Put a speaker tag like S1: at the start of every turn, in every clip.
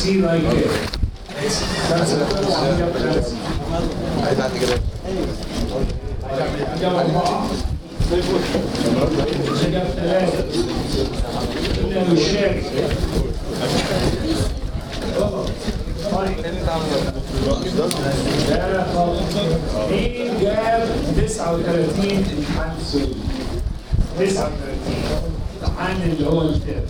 S1: see like uh, it's that's a that's
S2: عايز عندي كده
S1: جاب أربعة جاب ثلاثة إلا يشارك لا خالص مين جاب 39 امتحان سوري 39 امتحان اللي هو الكتاب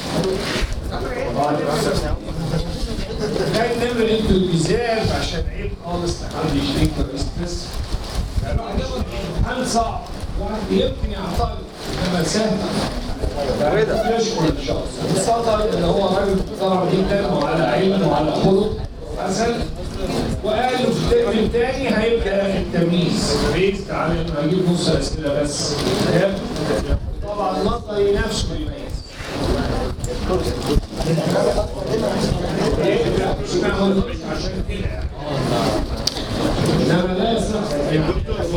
S1: كان نمر انتوا الميزان عشان عيب خالص لحد يشترك بالستريس امتحان صعب واحد يمكن يعترض انما سهل يشكر الشخص الصدر اللي هو راجل محترم جدا وعلى علم وعلى خلق حسن وقال له في الترم الثاني هيبقى التمييز بيزد على انه هيجيب نص اسئله بس تمام؟ طبعا النظري نفسه يميز مش معمول عشان كده يعني. انما لا يصح يعني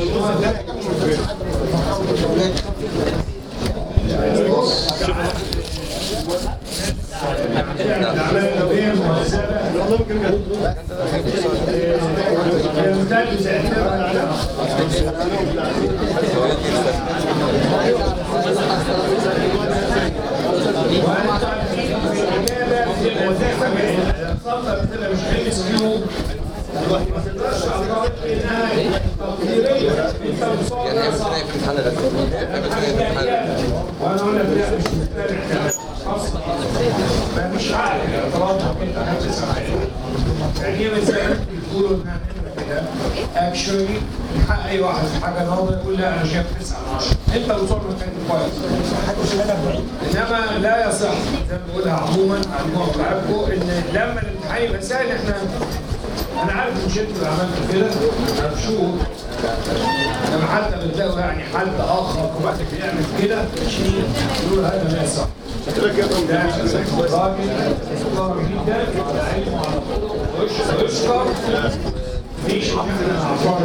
S1: العمليه النوويه المهذبه يمتد تاثيرها على وانت عارفين في الاجابه بتبقى زي الصفه بتبقى مش علم سلوك ما تقدرش تعتقد انها تقديريه انت
S2: يعني
S1: مصاب
S2: اعمل ثنائي في الامتحان ده اعمل ثنائي في الامتحان
S1: وانا اقول لك لا مش مستمع كمان اصلا ما مش عارف طالما انت هتسمع يعني هي مثلا بيقولوا انها كده اكشولي حق اي واحد في حاجه نظري يقول لا انا شايف 9 من 10 انت وصلت كان كويس انما لا يصح زي ما بقولها عموما عموما بعرفكم ان لما الامتحان يبقى سهل احنا انا عارف ان انتوا اللي عملتوا كده مبشور لما حتى بتلاقوا يعني حد اخر وقت بيعمل كده يقول هذا لا يصح ده راجل محترم جدا علمه على طول ويشكر مفيش اعصار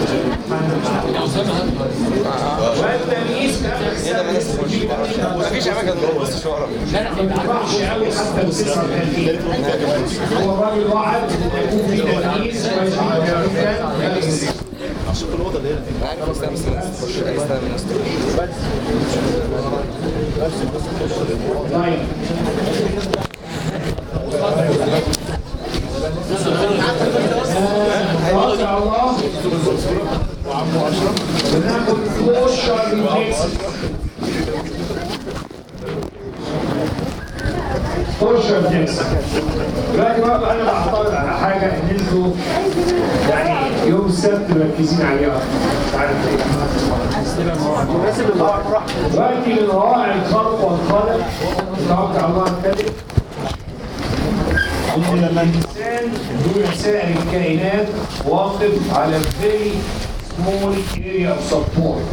S1: والتمييز كان
S2: مفيش اماكن بص شعرة
S1: ما ينفعش قوي حتى ب 39 هو الراجل وعد ان يكون في تمييز كان
S2: عارف استلم استلم استلم استلم
S1: طيب توكل على الله بناخد 12 ريفلكس 12 ريفلكس دلوقتي برضه انا بعترض على حاجه ان انتوا يعني يوم السبت مركزين عليها مش عارف ليه دلوقتي من روائع الخلق والخلق توكل على الله الكذب ان الانسان دون سائر الكائنات واقف على very small area of support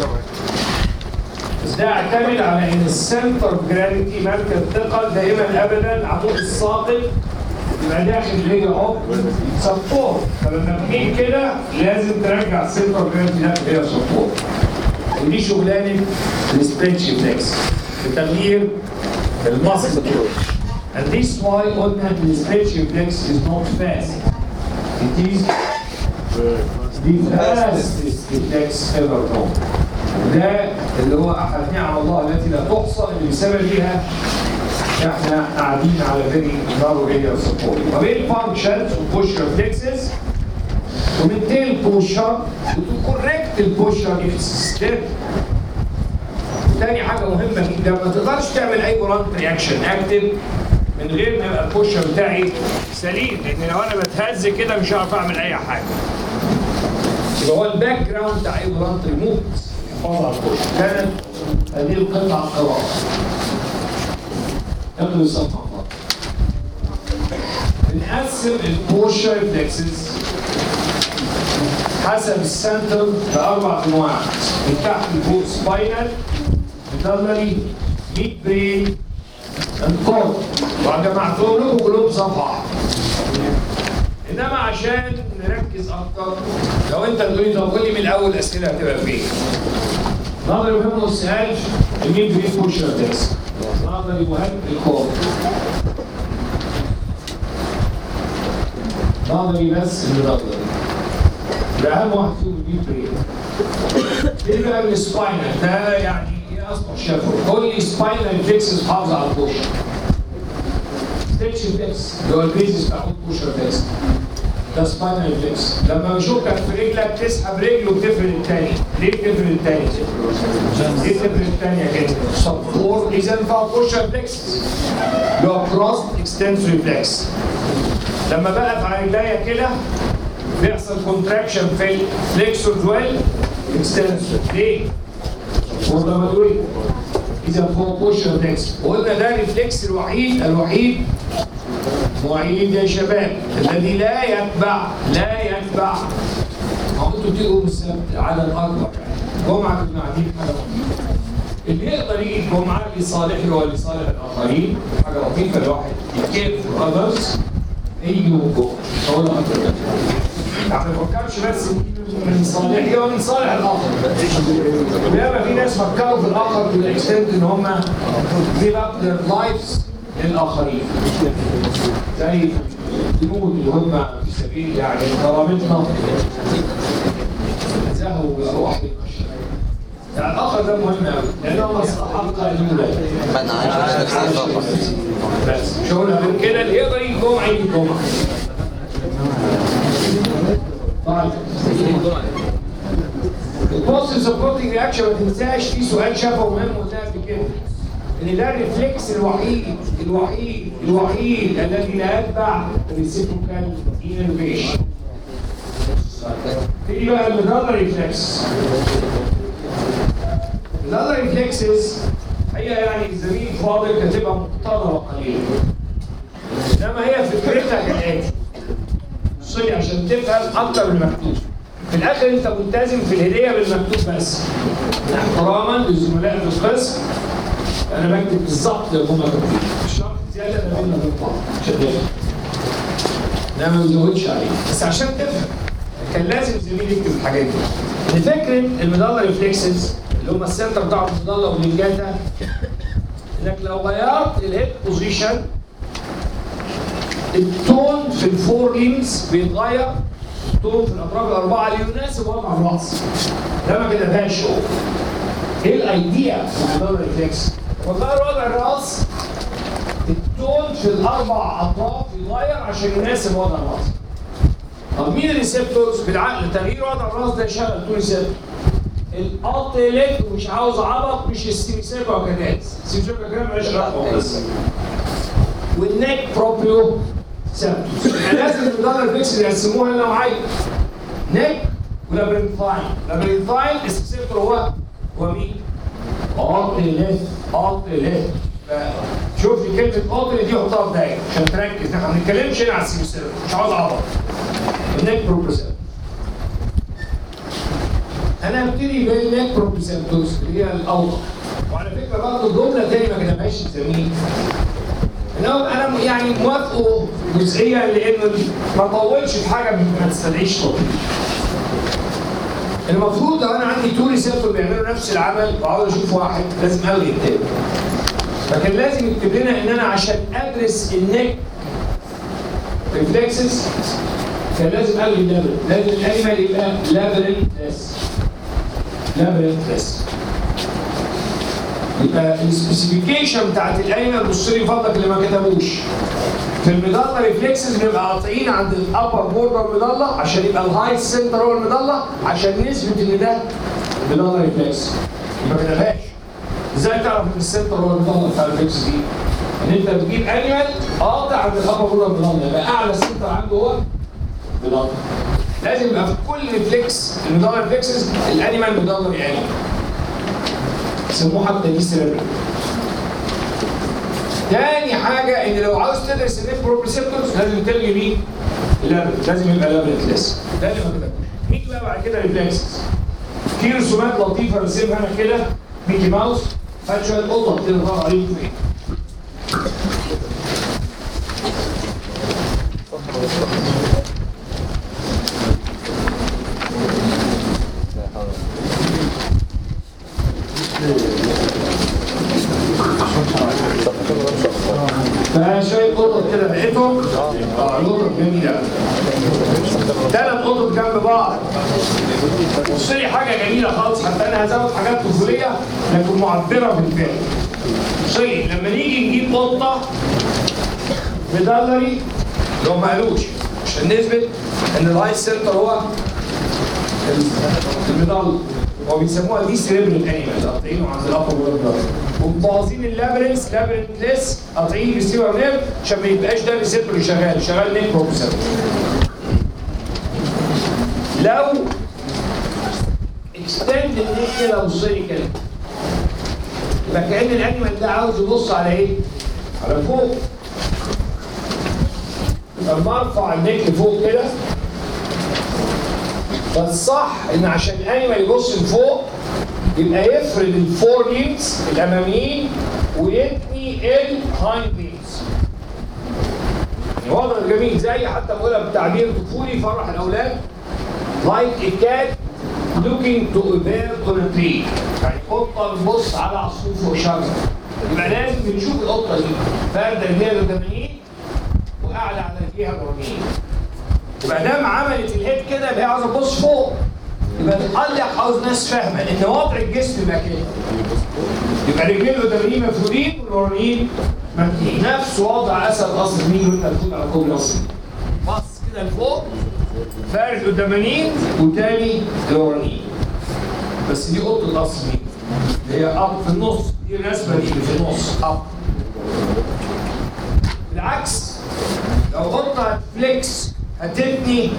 S1: بس ده يعتمد على ان السنتر اوف جرافيتي مركز ثقل دائما ابدا العمود الساقط يبقى داخل اللي اوف سبورت فلما تجيب كده لازم ترجع السنتر اوف جرافيتي ده اللي هي سبورت ودي شغلانه السبريتش فليكس بتغيير المصل And this is why قلنا ان السبريتش فليكس is not fast. It is the fastest reflex ever known. ده اللي هو احد نعم الله التي لا تحصى اللي بسببها احنا قاعدين على فيري نارو اريا سبورت. طب ايه الفانكشنز والبوش ريفلكسز؟ ومنتين البوشر وتكوركت البوشر if ستيب تاني حاجة مهمة جدا ما تقدرش تعمل أي برانت رياكشن اكتف من غير ما يبقى البوشر بتاعي سليم لأن لو أنا بتهز كده مش هعرف أعمل أي حاجة. يبقى هو الباك جراوند بتاع أي برانت ريموت يحافظ على البوشر. كانت هذه القطعة القراءة. ياخدوا الصفحة بنقسم البوشر ريفلكسز حسب السنتر لأربع أنواع من تحت لفوق سباينال ميدالري ميد برين انقاض وجمعتهم لكم كلهم صفحة انما عشان نركز اكتر لو انت تقول لي طب قول لي من الاول اسئله هتبقى فين؟ نظري مهم ما تسالش الميد برين بوشر تكس نظري مهم الكور نظري بس اللي نظري ده اهم واحد فيهم الديب برين ايه بقى السباينال ده يعني ايه اصبح شافه قول لي سباينال فيكسز حافظ على البوشر ستيتش فيكس اللي هو البيزس بتاع البوشر فيكس ده سباينال فيكس لما بشوفك في رجلك تسحب رجل وتفرد الثاني ليه بتفرد الثاني؟ ليه بتفرد الثانيه كده؟ سبور اذا فيها بوشر فيكس اللي هو كروس اكستنسوري فليكس لما بقف على رجليا كده بيحصل كونتراكشن في الفليكسور جوال اكستنسور ليه؟ والرمادوري اذا فوق بوشر فليكس وقلنا ده الريفلكس الوحيد الوحيد معيد يا شباب الذي لا يتبع لا يتبع ما هو انتوا بتيجوا بالسبت على الاكبر جمعه كنا قاعدين حاجه لطيفة. اللي يقدر يجي الجمعه لصالحه ولصالح الاخرين حاجه لطيفه الواحد يكير فور اذرز يجي الجمعه هو ده اكتر كده. يعني ما تفكرش بس من صالحي ومن صالح الاخر ياما في ناس فكروا في الاخر تو اكستنت ان هم give up their lives للاخرين زي الجنود اللي هم في سبيل يعني كرامتنا زهوا بأرواح يعني الاخر ده مهم قوي لانه مصلحتنا الاولى
S2: ما انا عايش نفسي فقط
S1: بس مش هقول غير كده اللي يقدر يجي جمعه يجي جمعه طيب البوست سبورتنج رياكشن ما تنساش في سؤال شافه مهم قلناه قبل كده ان ده الريفلكس الوحيد الوحيد الوحيد الذي لا يتبع ريسيبروكال انرفيشن تيجي بقى المدلة ريفلكس المدلة ريفلكسز هي يعني زميل فاضل كاتبها مقتضبة قليلا انما هي فكرتها كالاتي صلي عشان تفهم اكتر من المكتوب في الاخر انت ملتزم في الهديه بالمكتوب بس احتراما للزملاء في القسم انا بكتب بالظبط اللي هم كاتبين مش شرط زياده ما بيننا وبين بعض عشان نفهم انا ما بزودش عليه بس عشان تفهم كان لازم زميلي يكتب الحاجات دي ان فكره المدلة ريفلكسز اللي هم السنتر بتاع المدلة واللينجاتا انك لو غيرت الهيد بوزيشن التون في الفور ليمز بيتغير التون في الاطراف الاربعه ليناسب وضع الراس ده ما كتبهاش هو ايه الايديا في المدلة ريفلكس؟ وغير وضع الراس التون في الاربع اطراف يتغير عشان يناسب وضع الراس طب مين الريسبتورز بالعقل تغيير وضع الراس ده يشغل تو ريسبتور الاوتيليك ومش عاوز عبط مش السيميسيركا وكناز السيميسيركا كده مالهاش علاقه بس والنيك بروبريو سيركس يعني لازم المدرب فيكس يقسموها لنوعين نيك ولابرنثاين لابرنثاين السيميسيركا هو هو مين؟ اوتيليك اوتيليك شوف لي كلمه اوتيليك دي حطها في دقايق عشان تركز احنا ما بنتكلمش هنا على السيميسيركا مش عاوز عبط النيك بروبريو انا هبتدي بالنيك بروبريسبتورز اللي هي الاوضح وعلى فكره برضه جمله تاني ما كتبهاش الزميل انه انا يعني موافقه جزئيا لانه ما طولش في حاجه ما تستدعيش طول المفروض لو انا عندي تو ريسبتور بيعملوا نفس العمل وعاوز اشوف واحد لازم الغي التاني فكان لازم يكتب لنا ان انا عشان ادرس النيك ريفلكسز كان لازم الغي الليفل لازم الانيمال يبقى لابرنتلس لابرنتلس يبقى السبيسيفيكيشن بتاعت الانيمال بص لي فضلك اللي ما كتبوش في المضله ريفلكسز بنبقى قاطعين عند الابر بوردر مضله عشان يبقى الهاي سنتر هو المضله عشان نثبت ان ده مضله ريفلكس ما كتبهاش ازاي تعرف ان السنتر هو المضله بتاع الريفلكس دي؟ ان انت بتجيب انيمال قاطع عند الابر بوردر مضله يبقى اعلى سنتر عنده هو مضله لازم يبقى في كل ريفلكس المضله ريفلكسز الانيمال مضله يعني يسموه حتى دي سيربرال تاني حاجة إن لو عاوز تدرس النيك بروبريسبتورز لازم تلغي مين؟ اللابرنت لازم يبقى لابرنت لسه ده اللي ما كتبوش نيجي بقى بعد كده ريفلكسز في رسومات لطيفة رسمها أنا كده ميكي ماوس هات شوية قطط كده ظهر عليهم فين فشوية قطط كده لقيتهم شفتهم؟ اه القطط جميله ثلاث قطط جنب بعض بص لي حاجه جميله خالص حتى انا هزود حاجات طفوليه لكن معبره بالفعل بص لي لما نيجي نجيب قطه مدلري لو ما قالوش عشان نثبت ان الهاي سنتر هو المضل هو بيسموها دي سيريبرال انيمال قاطعينه عند الابر والبلد ومبوظين اللابرنس لابرنت ليس قاطعين بالسيور نيرف عشان ما يبقاش ده ريسبتور شغال شغال نيك بروسيسور لو اكستند النيك كده وصلي كده يبقى كأن الانيمال ده عاوز يبص على ايه؟ على فوق لما ارفع النيك لفوق كده فالصح ان عشان الانيمال يبص لفوق يبقى يفرد الفور ليمز الاماميين ويتني الهايند ليمز وضع جميل زي حتى بقولها بتعبير طفولي يفرح الاولاد like a cat looking to a bird on a tree يعني قطه بتبص على عصفور فوق شجره يبقى لازم نشوف القطه دي فارده رجليها القداميين وقاعده على رجليها الورانيين يبقى دام عملت الهيد كده يبقى هي عاوزه تبص فوق يبقى القلق عاوز ناس فاهمه ان وضع الجسم يبقى كده يبقى رجلين القداميين مفرودين والورانيين مفتوحين نفس وضع اسد قصر مين وانت بتقول على كوبري قصر بص كده لفوق فارد قدامانيين وتاني الورانيين بس دي قطه قصر مين اللي هي اب في النص دي الرسمه دي اللي في النص اب بالعكس لو قطه فليكس هتبني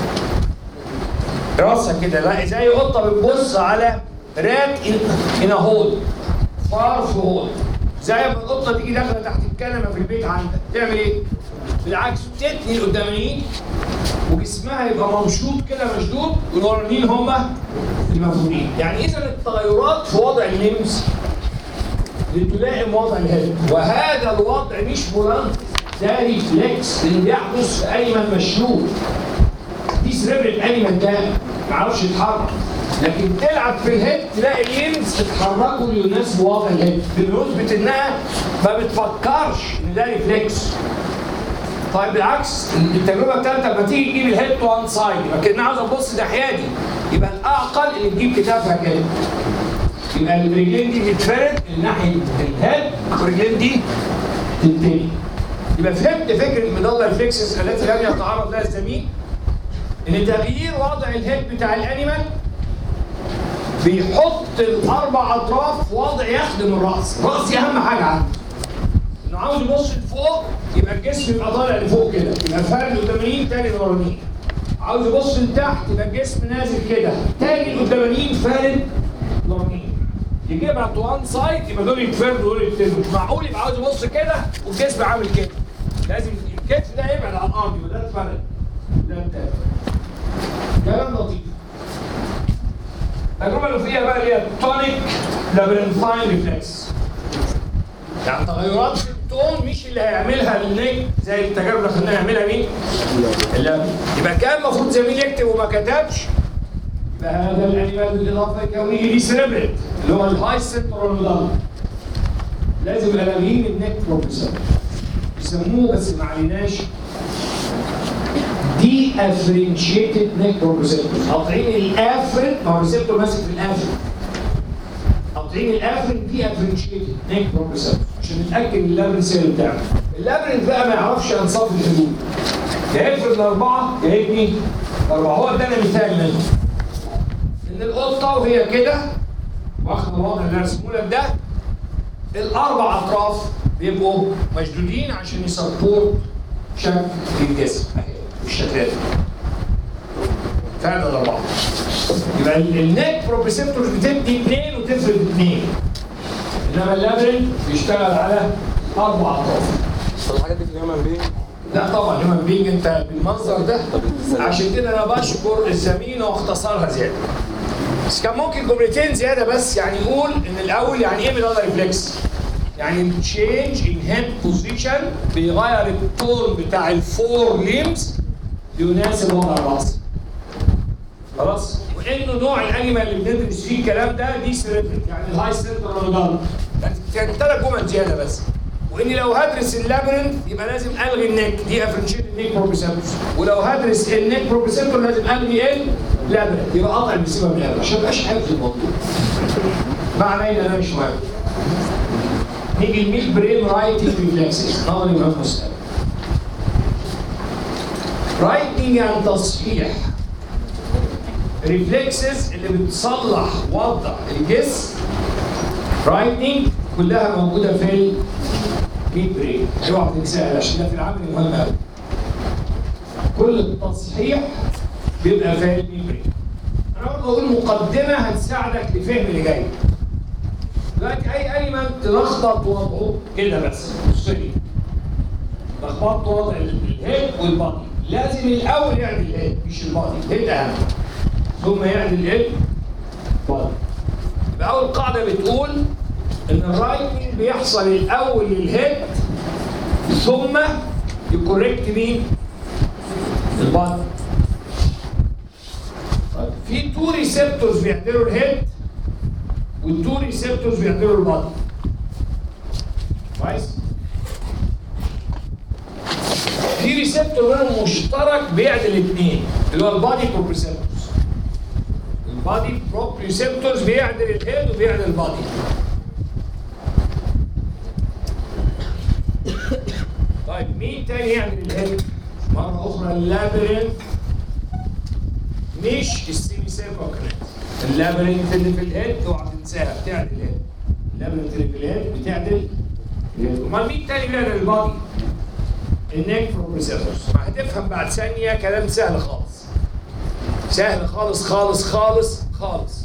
S1: راسها كده لا زي قطه بتبص على رات ان هول فار في هول زي ما القطه تيجي داخله تحت الكنبه في البيت عندك تعمل ايه؟ بالعكس تتني القدامانيين وجسمها يبقى ممشوط كده مشدود والورانيين هما المفروضين يعني اذا التغيرات في وضع اللمس لتلائم وضع الهيد وهذا الوضع مش بلانت ده ريفلكس اللي بيحدث في ايمن مشلول دي سريبرال انيمال ده ما يعرفش يتحرك لكن تلعب في الهيد تلاقي اليمز اتحركوا ليناسبوا وضع الهيد بنسبة انها ما بتفكرش ان ده ريفلكس طيب بالعكس التجربه الثالثه لما تيجي تجيب الهيد تو وان سايد يبقى كانها عاوزه تبص ناحيه دي يبقى الاعقل اللي تجيب كتافها كده يبقى الرجلين دي تتفرد ناحيه الهيد والرجلين دي تنتهي يبقى فهمت فكره مضله الفليكسس التي لم يتعرض لها الزميل ان تغيير وضع الهيد بتاع الانيمال بيحط الاربع اطراف في وضع يخدم الراس، الراس دي اهم حاجه عنده. انه عاوز يبص لفوق يبقى الجسم يبقى طالع لفوق كده، يبقى فارد قدامانيين تاني لورانيين. عاوز يبص لتحت يبقى الجسم نازل كده، تاني قدامانيين فارد لورانيين. يجيبها تو وان سايد يبقى دول يتفردوا ودول يتفردوا، مش معقول يبقى عاوز يبص كده والجسم عامل كده. لازم الكتف ده يبعد عن الارض يبقى ده اتفرد. ده التاني. كلام لطيف. التجربه اللي فيها بقى اللي هي تونيك لابرنفاين ريفلكس يعني تغيرات في التون مش اللي هيعملها النجم زي التجارب اللي خلينا نعملها مين؟ اللي يبقى كان المفروض زميل يكتب وما كتبش يبقى هذا الانيمال بالاضافه الكونيه دي سيربريت اللي هو الهاي سنترال لازم الامين النك بروفيسور يسموه بس ما عليناش دي افرنشيتد نيك بروسيبتور قاطعين الافرن ما هو ريسبتور ماسك في الافرن قاطعين الافرن دي افرنشيتد نيك بروسيبتور عشان نتاكد من اللابرين سيل بتاعه اللابرين بقى ما يعرفش انصاف الحدود يا يفرد الاربعه يا يبني الاربعه هو ادانا مثال منه ان القطه وهي كده واخد الوضع اللي رسمه لك ده الاربع اطراف بيبقوا مشدودين عشان يسبورت شكل الجسم اهي بالشكل ده فعلا الاربعه يبقى النيك بروبريسبتورز بتدي اثنين وتفرد اثنين انما اللابرين بيشتغل على اربع اطراف
S2: طب الحاجات دي في الهيومن بينج
S1: لا طبعا هيومن بينج انت بالمنظر ده عشان كده انا بشكر الزميل واختصرها زياده بس كان ممكن جملتين زياده بس يعني يقول ان الاول يعني ايه ميدالا ريفلكس يعني التشينج ان هيد بوزيشن بيغير التون بتاع الفور ليمز يناسب وضع الراس خلاص وانه نوع الانيمال اللي بندرس فيه الكلام ده دي سيريبريت يعني الهاي سنترال ميدالا كان ثلاث جمل زياده بس واني لو هدرس اللابرنث يبقى لازم الغي النك دي افرنشيت النك بروبريسبتورز ولو هدرس النك بروبريسبتور لازم الغي اللابرنث يبقى قطع المسيبه من اللابرنث عشان ما يبقاش حفظ الموضوع معنى ان ده مش مهم نيجي الميد برين رايتنج ريفلكسز نظري مهم مسألة رايتنج يعني تصحيح ريفلكسز اللي بتصلح وضع الجسم رايتنج كلها موجوده في الميد برين اوعى تنساها عشان ده في العمل مهم قوي كل التصحيح بيبقى في الميد برين انا برضه اقول مقدمه هتساعدك لفهم اللي جاي دلوقتي اي ايمن تلخبط وضعه كده بس بص لي لخبطت وضع الهيد والبادي لازم الاول يعمل الهيد مش البادي الهيد اهم ثم يعمل الهيد بادي يبقى اول قاعده بتقول ان الرايتنج بيحصل الاول للهيد ثم يكوركت مين؟ البادي طيب في تو ريسبتورز بيعملوا الهيد والتو ريسبتورز بيعملوا البادي كويس في ريسبتور منهم مشترك بيعدل الاثنين اللي هو البادي بروبريسبتورز البادي بروبريسبتورز بيعدل الهيد وبيعدل البادي طيب مين تاني يعمل الهيد؟ مرة أخرى اللابرنت مش السيمي سيركوكريت اللابرنت اللي في الهيد اوعى تنساها بتعدل الهيد اللابرنت اللي في الهيد بتعدل الهيد امال مين تاني بيعدل البادي؟ النيك بروبريسبتورز ما هتفهم بعد ثانيه كلام سهل خالص سهل خالص خالص خالص خالص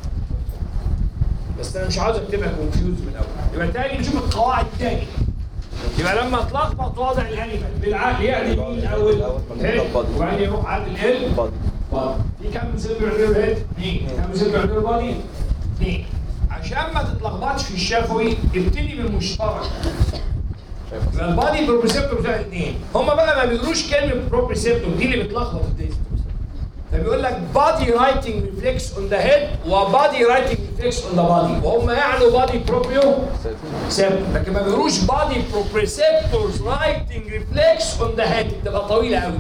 S1: بس انا مش عاوزك تبقى كونفيوز من الاول يبقى تاني نشوف القواعد تاني يبقى لما تلخبط وضع الانيمال بالعقل يعني مين الاول؟ هيد وبعدين يروح عدل ال
S2: بادي
S1: بادي في كم سيل بيعملوا الهيد؟ اثنين كم سيل بيعملوا البادي؟ اثنين عشان ما تتلخبطش في الشفوي ابتدي بالمشترك يبقى البادي بروبريسبتور بتاع الاثنين هم بقى ما بيقولوش كلمه بروبريسبتور دي اللي بتلخبط الدنيا فبيقول لك بادي رايتنج ريفلكس اون ذا هيد وبادي رايتنج ريفلكس اون ذا بادي وهم يعنوا بادي بروبريو سيبتور لكن ما بيقولوش بادي بروبريسبتورز رايتنج ريفلكس اون ذا هيد تبقى طويله قوي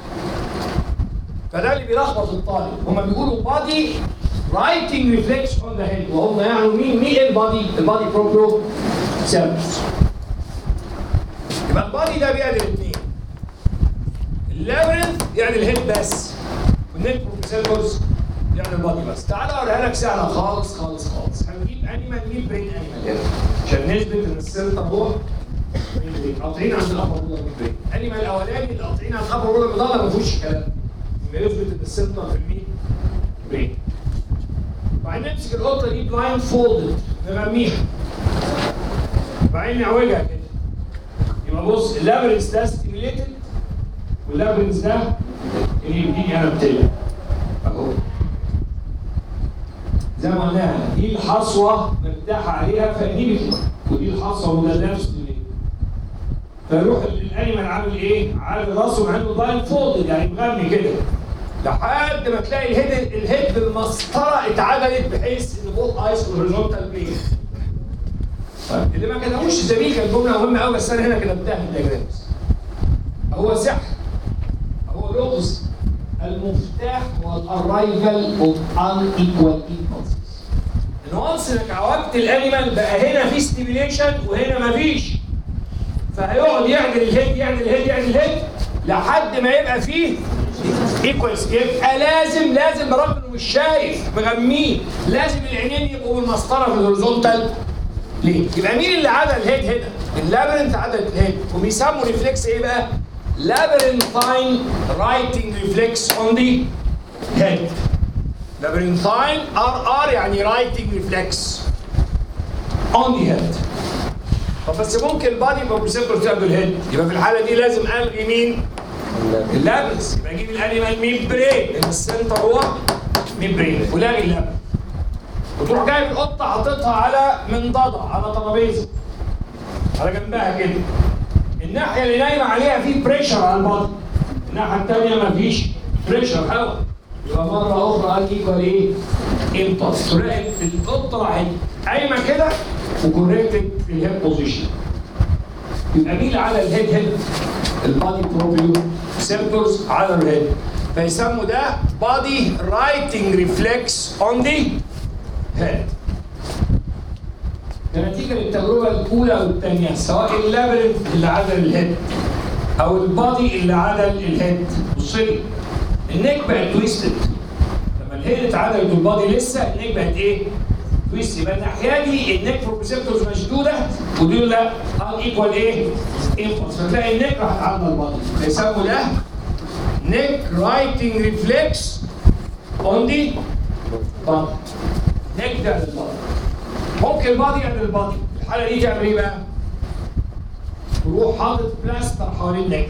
S1: فده اللي بيلخبط الطالب هم بيقولوا بادي رايتنج ريفلكس اون ذا هيد وهم يعنوا مين مين البادي البادي بروبريو سيبتورز يبقى البادي ده بيعمل الاثنين اللابرنث يعني الهيد بس والنيك بروفيسورز يعني البادي بس تعالى اوريها لك سهله خالص خالص خالص هنجيب انيمال مين برين انيمال هنا عشان نثبت ان السنتر هو مين برين قاطعين عند الابر رولر مين برين الانيمال الاولاني اللي قاطعين عند الابر رولر مضله ما فيهوش كلام يبقى يثبت ان السنتر في المين برين وبعدين نمسك القطه دي بلايند فولدد نرميها وبعدين نعوجها كده يبقى بص اللابرنس ده ستيميليتد واللابرنس ده اللي يديني انا بتلي اهو زي ما قلنا دي الحصوه مرتاحه عليها فدي بتلي ودي الحصوه وده نفس ستيميليتد فيروح الانيمال عامل ايه؟ عامل راسه عنده ضايل فولد يعني مغمي كده لحد ما تلاقي الهيد الهيد بالمسطره اتعدلت بحيث ان بوث ايس والهوريزونتال بلين طيب اللي ما كتبوش زميل كانت جمله مهمه قوي بس انا هنا كتبتها في الدياجرامز هو سحر هو لغز المفتاح هو الارايفل اوف ان ايكوال امبلسز ان وانس انك عوجت الانيمال بقى هنا في ستيميليشن وهنا ما فيش فهيقعد يعدل الهيد يعدل الهيد يعدل الهيد لحد ما يبقى فيه ايكوالز يبقى لازم لازم برغم انه مش شايف مغميه لازم العينين يبقوا بالمسطره في الهوريزونتال ليه؟ يبقى مين اللي عدل الهيد هنا؟ اللابرنت عدل الهيد وبيسموا ريفلكس ايه بقى؟ labyrinthine writing reflex on the head. labyrinthine RR يعني writing reflex on the head. طب بس ممكن البادي بروبريسبتور تاخد الهيد يبقى في الحاله دي لازم الغي مين؟ اللابس يبقى اجيب الانيمال مين برين لان السنتر هو مين برين ولاغي اللابس وتروح جايب القطه حاططها على منضده على ترابيزه على جنبها كده الناحيه اللي نايمه عليها في بريشر على البطن الناحيه الثانيه مفيش بريشر هواء يبقى مره اخرى قال ايكوال ايه؟ امبلس تلاقي القطه راحت قايمه كده وكوريكتد في الهيد بوزيشن يبقى مين على الهيد هيد البادي بروبيو سيبتورز على الهيد فيسموا ده بادي رايتنج ريفلكس اون ذا هيد كنتيجه للتجربه الاولى والثانيه سواء اللابرنت اللي عدل الهيد او البادي اللي عدل الهيد بص لي النيك بقت تويستد لما الهيد اتعدلت والبادي لسه النيك بقت ايه؟ تويست يبقى الناحيه دي النيك بروبريسبتورز مشدوده ودول لا ان ايكوال ايه؟ امبلس فتلاقي النيك راح تعدل البادي فيسموا ده نيك رايتنج ريفلكس اون دي بادي نيك ده البادي ممكن البادي يعمل البادي الحاله دي تعمل ايه بقى؟ تروح حاطط بلاستر حوالين النك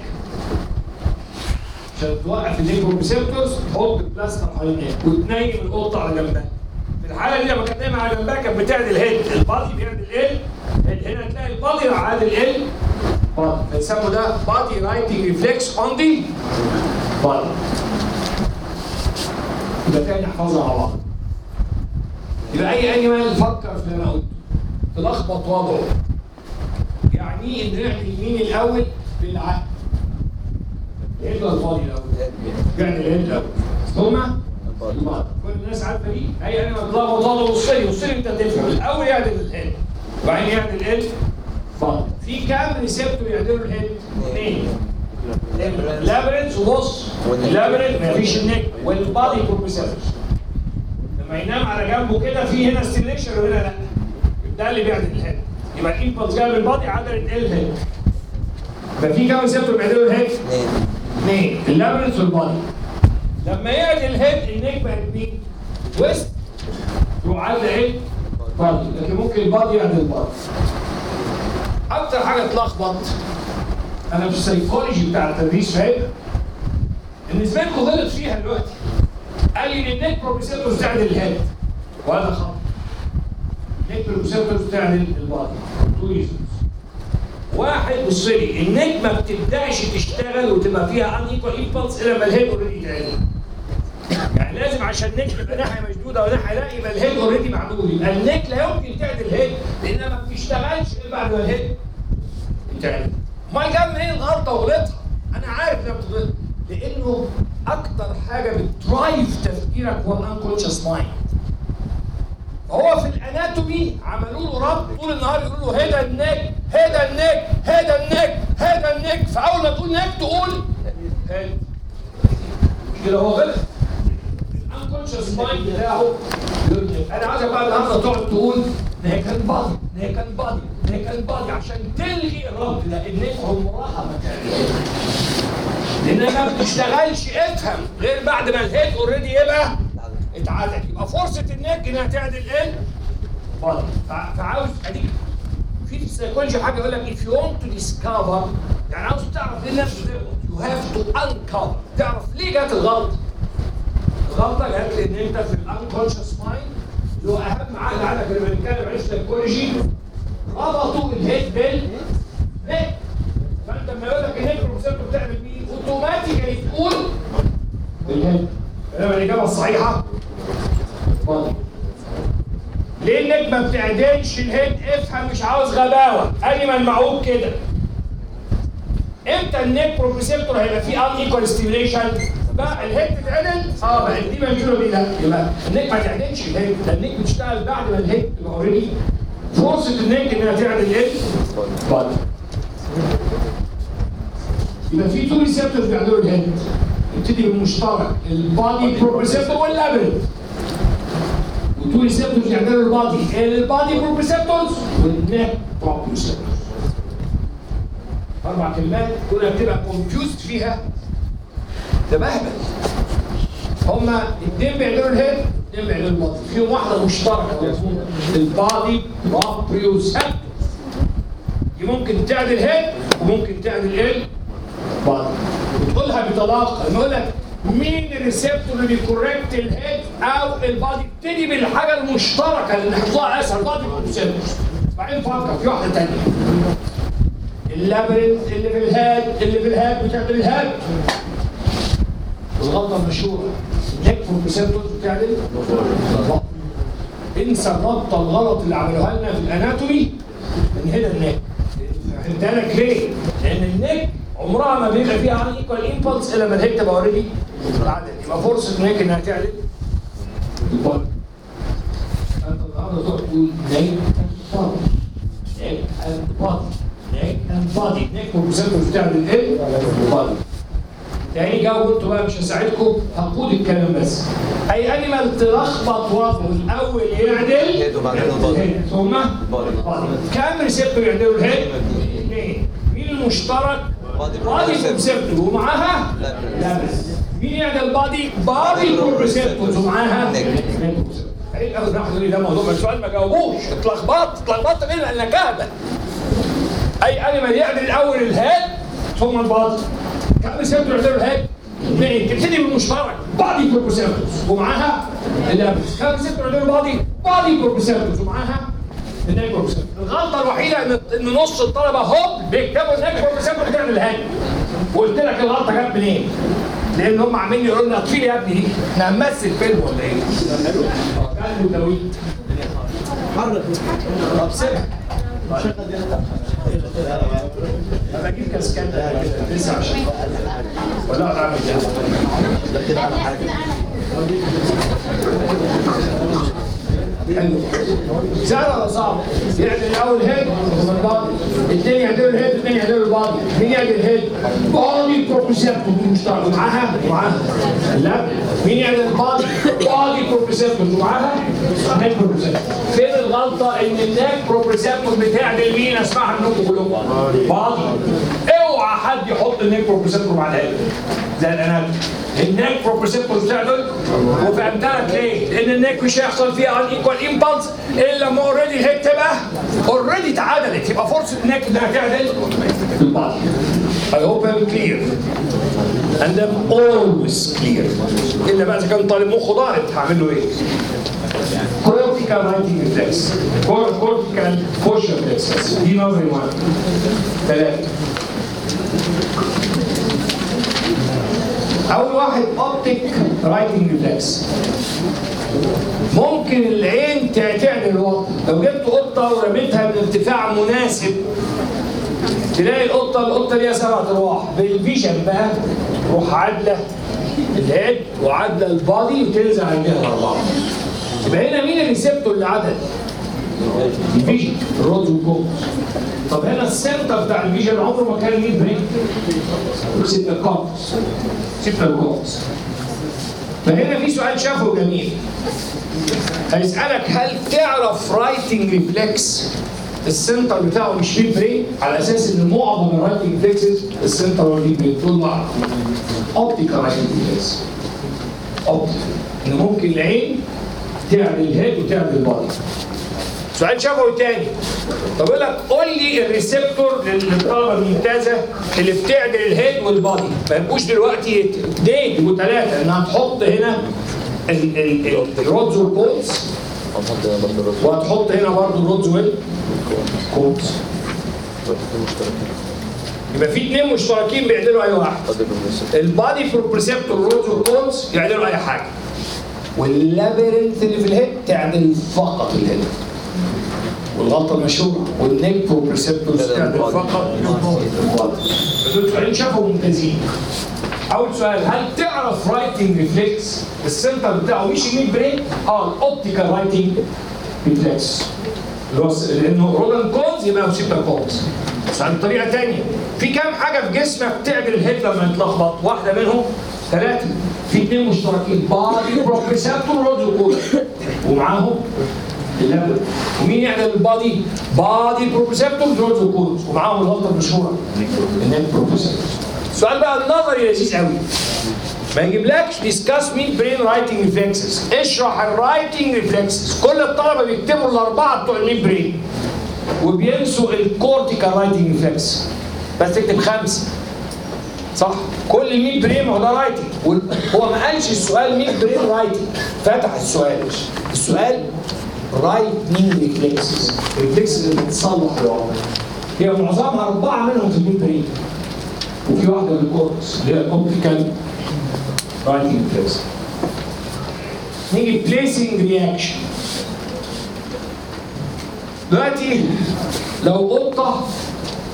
S1: عشان توقف النيك ريسبتورز تحط بلاستر حوالين النك وتنيم القطه على جنبها في الحاله دي لما كانت نايمه على جنبها كانت بتعدل هيد البادي بيعدل ال هنا تلاقي البادي راح عادل ال بادي فيسموا ده بادي رايتنج ريفلكس اون دي بادي يبقى تاني احفظها مع بعض يبقى اي انيمال فكر في اللي انا قلته تلخبط وضعه يعني ان نعمل مين الاول بالعقل ايه ده الفاضي الاول يعني ايه الاول هما البعض كل الناس عارفه دي اي انيمال تلخبط وضعه بص لي بص لي انت تفهم الاول يعدل الهيد وبعدين يعدل ال فاضي في كام ريسبتور يعدلوا الهيد؟ اثنين لابرنس وبص اللابرنس مفيش النك والبادي بروبريسبتورز لما ينام على جنبه كده في هنا ستيميليشن وهنا لا ده اللي بيعدل الهيد يبقى الامبلس جايه من البادي عدلت الهيد يبقى في كام ريسبتور بيعدلوا الهيد؟ اثنين اللابرنس والبادي لما يعدل الهيد النك بقت مين؟ ويست يروح عادل ايه؟ بادي لكن ممكن البادي يعدل البادي اكتر حاجه تلخبط انا في السيكولوجي بتاع التدريس فاهم ان زميلكم غلط فيها دلوقتي قال لي ان النيك بروبريسبتورز تعدل الهيد وهذا خطا النيك بروبريسبتورز تعدل البادي تو ريزونز واحد بص لي النيك ما بتبداش تشتغل وتبقى فيها ان ايكوال امبلس الا لما الهيد اوريدي يتعدل يعني لازم عشان النيك تبقى ناحيه مشدوده وناحيه لا يبقى الهيد اوريدي معدول يبقى النيك لا يمكن تعدل الهيد لانها ما بتشتغلش الا بعد ما الهيد يتعدل امال جاب منين الغلطه وغلطها؟ انا عارف انها بتغلط لانه اكتر حاجه بتدرايف تفكيرك هو الانكونشس مايند فهو في الاناتومي عملوا له ربط طول النهار يقولوا له هيدا النك هيدا النك هيدا النك هيدا النك فاول ما تقول نك تقول هيد كده هو غلط الانكونشس مايند بتاعه يقول لك انا عايزك بقى النهارده تقعد تقول نيك اند بادي نيك اند بادي نيك اند بادي عشان تلغي الربط ده النك عمرها ما تعمل لانها ما بتشتغلش افهم غير بعد ما الهيد اوريدي يبقى اتعدل يبقى فرصه النك انها تعدل ال بادي فعاوز اديك في في السيكولوجي حاجه يقول لك if you want to discover يعني عاوز تعرف ليه الناس بتغلط you have to uncover تعرف ليه جت الغلطه الغلطه جت لان انت في الانكونشس مايند اللي هو اهم عقل عندك لما بنتكلم عن السيكولوجي ربطوا الهيد بال نك فانت لما يقول لك النك بروسيبتور بتعمل مين؟ اوتوماتيكالي تقول الهيد انما الاجابه الصحيحه بادي ليه النك ما بتعدلش الهيد افهم مش عاوز غباوه انيمال معوج كده امتى النك بروسيبتور هيبقى فيه ان ايكوال ستيميليشن بقى الهيد تتعدل اه بقى دي منشوره دي لا يبقى النك ما تعدلش الهيد ده النك بتشتغل بعد ما الهيد تبقى اوريدي فرصه النك انها تعدل ايه؟ بادي يبقى في تو ريسبتورز بيعملوا الهيد نبتدي بالمشترك البادي بروبريسبتور واللابرنت وتو ريسبتورز يعملوا البادي البادي بروبريسبتورز والنك بروبريسبتورز اربع كلمات كلها بتبقى كونفيوزد فيها تبهبل هما اثنين بيعملوا الهيد اثنين بيعملوا البادي فيهم واحده مشتركه مفهومه البادي بروبريسبتورز دي ممكن تعدل هيد وممكن تعدل ال بادي وتقولها بطلاقه نقول لك مين الريسبتور اللي بيكوركت الهيد او البادي ابتدي بالحاجه المشتركه اللي نحفظها اسهل بادي ريسبتور بعدين فكر في واحده ثانيه اللابرنت اللي في الهاد اللي في الهاد بتعمل الهاد الغلطه المشهوره النك ريسبتور بتعمل غلط. انسى الربطه الغلط اللي عملوها لنا في الاناتومي من هنا النك قلت لك ليه؟ لان النك عمرها ما بيبقى فيها ان ايكوال امبلس الا لما الهيد تبقى اوريدي عدد يبقى فرصه النك انها تعلن البادي انت النهارده تقعد تقول نك اند بادي نك اند بادي نك اند بادي نك والبروسيسور بتعمل ايه؟ بادي تاني جاوب انتوا بقى مش هساعدكم هقود الكلام بس اي انيمال تلخبط وضعه الاول يعدل
S2: هيد وبعدين البادي.
S1: الهيد، ثم
S2: بادي.
S1: بادي كام ريسبتور يعدلوا الهيد؟ اثنين مين المشترك؟
S2: بادي
S1: بادي
S2: بروسيسور.
S1: ريسبتور ومعاها
S2: لا.
S1: لا بس مين يعدل بادي؟ بادي ريسبتور ومعاها
S2: نك.
S1: نك ريسبتور. ايه الاول راح يقول لي ده موضوع السؤال ما جاوبوش اتلخبطت اتلخبطت ليه؟ لانك اهبل اي انيمال يعدل الاول الهيد ثم البادي كم ريسبتور يعدلوا الهيد؟ اثنين تبتدي بالمشترك بادي بروسيسورز ومعاها اللابس كم ريسبتور يعدلوا بادي؟ بادي بروسيسورز ومعاها النيك بروسيسور الغلطه الوحيده ان ان نص الطلبه هوب بيكتبوا النيك بروسيسور بتعمل الهيد وقلت لك الغلطه جت منين؟ لان هم عاملين يقولوا لنا اطفي يا ابني دي احنا هنمثل فيلم ولا ايه؟ قال له تويت طب سيبها انا اجيب كاسكات كده لسه عشان ولا اقعد اعمل ده حلو سهل ولا صعب؟ يعدل الاول هيد ثم البادي الاثنين يعدلوا الهيد الاثنين يعدلوا البادي مين يعدل الهيد؟ بادي بروبريسبتور مشترك معاها معاها لا مين يعدل البادي؟ بادي بروبريسبتور معاها نيك بروبريسبتور فين الغلطه ان النيك بروبريسبتور بتعدل مين اسمعها منكم كلكم؟ بادي اوعى حد يحط النيك بروبريسبتور مع الهيد زي الاناتومي النيك بروبريسبتور بتعدل وفهمت لك ليه؟ لان النيك مش هيحصل فيها ان ايكوال امبلس الا لما اوريدي الهيد تبقى اوريدي اتعدلت يبقى فرصه النيك انها تعدل البادي I hope I'm clear and I'm always clear الا بقى اذا كان طالب مخه ضارب هعمل له ايه؟ كورتيكال رايتنج ريفلكس كورتيكال بوش ريفلكس دي نظري واحد ثلاثه اول واحد اوبتيك رايتنج ريفلكس ممكن العين تعتعد الوضع لو جبت قطه ورميتها من ارتفاع مناسب تلاقي القطه القطه ليها سبع ارواح بالفيجن بقى تروح عادله الهيد وعادله البادي وتنزل عليها الاربعه يبقى هنا مين الريسبتور اللي عدل؟ الفيجن الرودز والجوز طب هنا السنتر بتاع الفيجن عمره ما كان ليه بريك سيبنا الكورتكس سيبنا الكورتكس فهنا في سؤال شافه جميل هيسألك هل تعرف رايتنج ريفلكس السنتر بتاعه مش ليه بريك على اساس ان معظم الرايتنج ريفلكسز السنتر هو ليه بريك تقول له اوبتيكال رايتنج ريفلكس اوبتيكال ان ممكن العين تعمل الهيد وتعمل البادي سؤال شافه تاني طب يقول لك قول لي الريسبتور للطلبه الممتازه اللي بتعدل الهيد والبادي ما يبقوش دلوقتي ديد وثلاثه انها تحط هنا ال- ال- ال- الرودز والكولز
S2: هنحط هنا برضه الرز
S1: وهتحط هنا برضه الرودز والكولز يبقى في اثنين مشتركين بيعدلوا اي واحد
S2: بادي بروسيسور
S1: البادي بروبريسبتور والرودز والكولز يعدلوا اي حاجه واللابيرنث اللي في الهيد تعدل فقط الهيد والغلطه المشهوره والنيك بروبريسبتورز
S2: تعدل
S1: تعدل
S2: البادي.
S1: فقط البادي دول سؤالين شافوا ممتازين اول سؤال هل تعرف رايتنج ريفلكس السنتر بتاعه مش الميد برين اه الاوبتيكال رايتنج ريفلكس اللي هو س- لانه رولان كولز يبقى سيبتا كولز بس عن طريقه ثانيه في كام حاجه في جسمك تعدل الهيد لما يتلخبط واحده منهم ثلاثه في اثنين مشتركين بادي بروبريسبتور رودز وكولز ومعاهم الليفل ومين يعمل البادي؟ بادي بروبريسبتور رودز وكولز ومعاهم الغلطه المشهوره النيك بروبريسبتور السؤال بقى النظري لذيذ قوي ما يجيبلكش ديسكاس مين برين رايتنج ريفلكسز اشرح الرايتنج ريفلكسز كل الطلبه بيكتبوا الاربعه بتوع الميد برين وبينسوا الكورتيكال رايتنج ريفلكس بس تكتب خمسه صح كل الميد برين هو ده رايتنج وال- هو ما قالش السؤال ميد برين رايتنج فتح السؤال السؤال رايتنج ريفلكسز الريفلكسز اللي بتصلح الوضع هي معظمها اربعه منهم في الميد برين وفي واحده للكورتكس اللي هي الاوبتيكال رايتنج ريفلكس نيجي بليسنج رياكشن دلوقتي لو قطه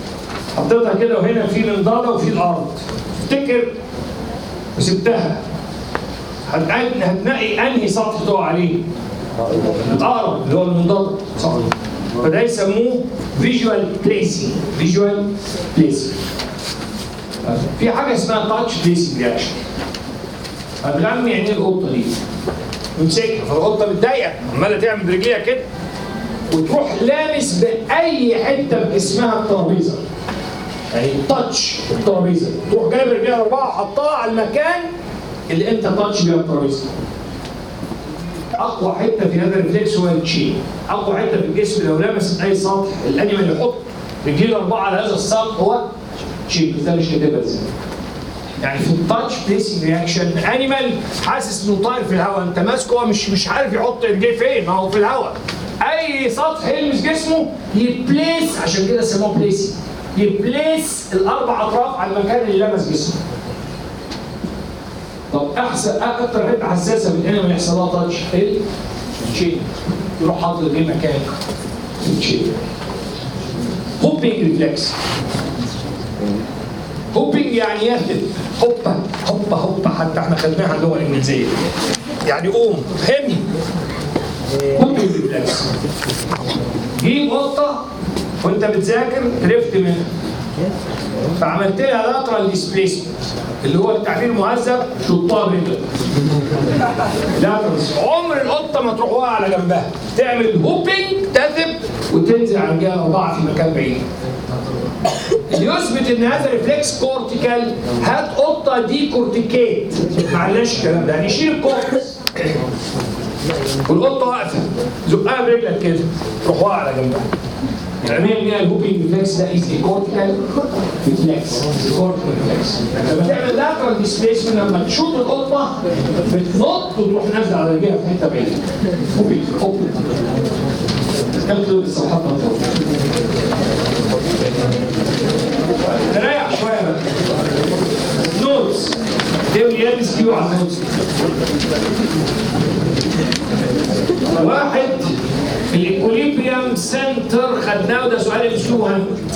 S1: حطيتها كده وهنا في منضده وفي الارض افتكر وسبتها هتنقي هتنقي انهي سطح تقع عليه الاقرب اللي هو المنضد صح فده يسموه فيجوال بليسنج فيجوال بليسنج في حاجه اسمها تاتش بليسنج رياكشن هتغمي عينين القطه دي تمسكها فالقطه متضايقه عماله تعمل برجليها كده وتروح لامس باي حته في جسمها الترابيزه يعني تاتش الترابيزه تروح جايب رجليها اربعه وحطها على المكان اللي انت تاتش بيها الترابيزه اقوى حته في هذا الريفلكس هو التشين اقوى حته في الجسم لو لمست اي سطح الانيمال يحط رجليه الاربعه على هذا السطح هو تشين بس ده مش كاتبها ازاي يعني في التاتش بليسنج رياكشن انيمال حاسس انه طاير في الهواء انت ماسكه هو مش مش عارف يحط رجليه فين ما هو في الهواء اي سطح يلمس جسمه يبليس عشان كده سموه بليسنج يبليس الاربع اطراف على المكان اللي لمس جسمه طب احسن اكتر حته حساسه من هنا ما يحصل لها تاتش ايه؟ التشين يروح حاطط رجليه مكان التشين هوبينج ريفلكس هوبينج يعني يهتف هوبا هوبا هوبا حتى احنا خدناها اللغه الانجليزيه يعني قوم همي هوبينج ريفلكس جيب قطه وانت بتذاكر عرفت منها فعملت لها لاترال ديسبيسمنت اللي هو التعبير المهذب شطها برجلك لاترال عمر القطه ما تروح واقعه على جنبها تعمل هوبينج تذب وتنزل على الجهه الاربعه في مكان بعيد اللي يثبت ان هذا ريفلكس كورتيكال هات قطه دي كورتيكيت معلش الكلام ده يعني شيل الكورتكس والقطه واقفه زقها برجلك كده روح واقع على جنبها العلمية ان الهوبينج ريفلكس ده از كورتيكال ريفلكس كورتيكال ريفلكس لما تعمل لاترال ديسبيسمنت لما تشوط القطه بتنط وتروح نازله على رجلها في حته بعيده هوبينج هوبينج كم كيلو الصفحات نريح شويه بقى نوتس دول يلبس كيو على النوتس واحد الايكوليبريم سنتر خدناه وده سؤال مشوها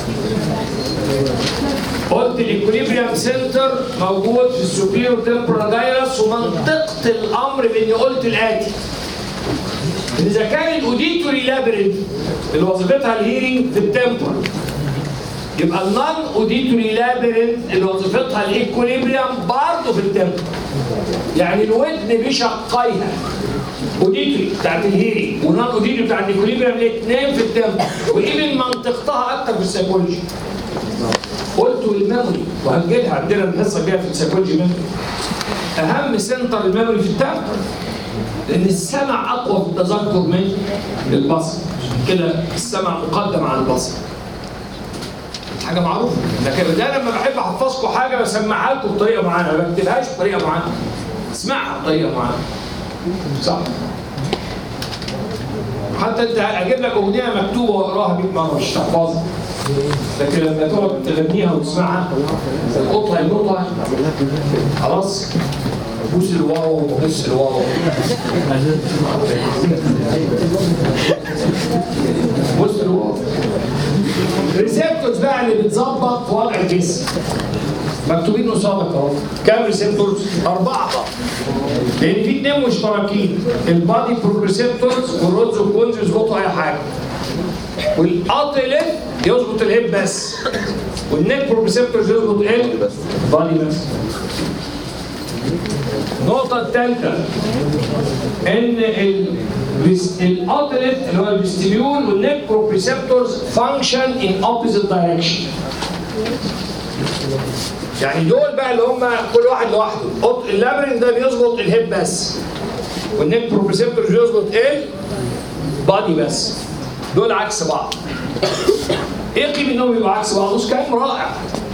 S1: قلت الايكوليبريم سنتر موجود في السوبيرو تمبرال جايرس ومنطقه الامر باني قلت الاتي ان اذا كان الاوديتوري لابرنت اللي وظيفتها الهيرنج في التمبرال يبقى النون اوديتوري لابرنت اللي وظيفتها الايكوليبريم برضه في التمبرال يعني الودن بشقيها اوديتوري بتاعت الهيري ونون اوديتوري بتاعت الايكوليبريم الاثنين في الدم وايفن منطقتها اكتر في السيكولوجي قلت الميموري وهنجيلها عندنا الحصه الجايه في السيكولوجي ميموري اهم سنتر الميموري في الدم لان السمع اقوى في التذكر من البصر كده السمع مقدم على البصر حاجه معروفه لكن ده لما بحب احفظكم حاجه بسمعها لكم بطريقه معينه ما بكتبهاش بطريقه معينه اسمعها بطريقه معينه صح حتى انت اجيب لك اغنيه مكتوبه واقراها 100 مره مش تحفظها لكن لما تقعد تغنيها وتسمعها القطه ينطها خلاص بوس الواو وبوس الواو بوس الواو ريسبتورز بقى اللي بتظبط في وضع الجسم مكتوبين قصادك اهو كام ريسبتورز؟ أربعة لأن في اثنين مشتركين البادي بروسيبتورز والرودز والكونز يظبطوا أي حاجة والأطلت يظبط الهيب بس والنيك بروسيبتورز يظبط ايه؟ بادي بس النقطة الثالثة إن الأوتلت اللي هو الفيستيبيول والنيك بروبريسبتورز فانكشن إن أوبوزيت دايركشن يعني دول بقى اللي هم كل واحد لوحده اللابرين ده بيظبط الهيب بس والنيك بروبريسبتورز بيظبط ايه؟ بادي بس دول عكس بعض ايه قيمة انهم يبقوا عكس بعض؟ بص كلام رائع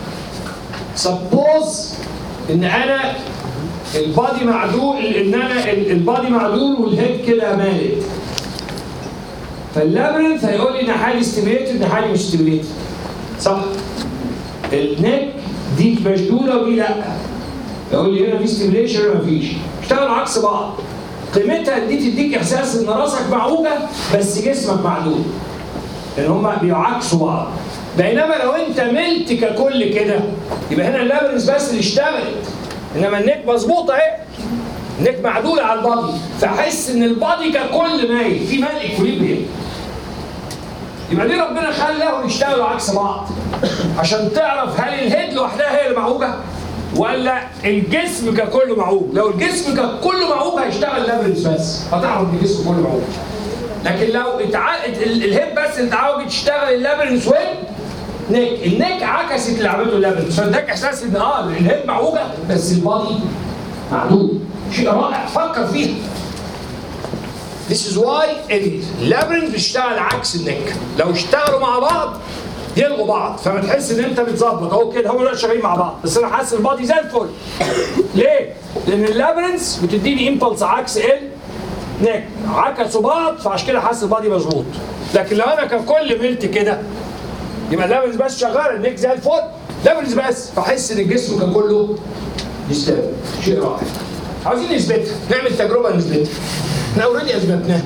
S1: سبوز ان انا البادي معدول ان انا البادي معدول والهيد كده مالت فاللابرنث هيقول لي ان حالي ستيميليتد ان حالي مش ستيميليتد صح النك دي مشدوده ودي لا يقول لي هنا في ستيميليشن هنا مفيش اشتغلوا عكس بعض قيمتها دي تديك احساس ان راسك معوجه بس جسمك معدول لان هما بيعكسوا بعض بينما لو انت ملت ككل كده يبقى هنا اللابرنس بس اللي اشتغلت انما النك مظبوطه اهي النك معدوله على البادي فاحس ان البادي ككل مايل في مال اكوليبريم يبقى دي ربنا خلاهم يشتغلوا عكس بعض عشان تعرف هل الهيد لوحدها هي اللي معوجه ولا الجسم ككله معوج لو الجسم ككله معوج هيشتغل لابرنس بس هتعرف ان الجسم كله معوج لكن لو اتع... ال- الهيد بس اللي اتعوج تشتغل اللابرنس وين نيك النيك عكست اللي عملته اللابرنس فاداك احساس ان اه الهيد معوجه بس البادي معدول شيء رائع فكر فيها This is why اللابرنس بيشتغل عكس النك لو اشتغلوا مع بعض يلغوا بعض فما تحس ان انت بتظبط اهو كده هم دول شغالين مع بعض بس انا حاسس البادي زي الفل ليه؟ لان اللابرنس بتديني امبلس عكس ال نك عكسوا بعض فعشان كده حاسس البادي مظبوط لكن لو انا ككل ملت كده يبقى اللابرنس بس شغال النك زي الفل لابرنس بس فاحس ان الجسم ككله يستوي شيء رائع عاوزين نثبتها نعمل تجربه نثبتها احنا اوريدي اثبتناها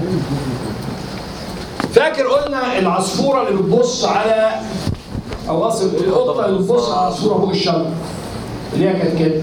S1: فاكر قلنا العصفوره اللي بتبص على او قصد القطه اللي بتبص على العصفوره فوق الشجره اللي هي كانت كده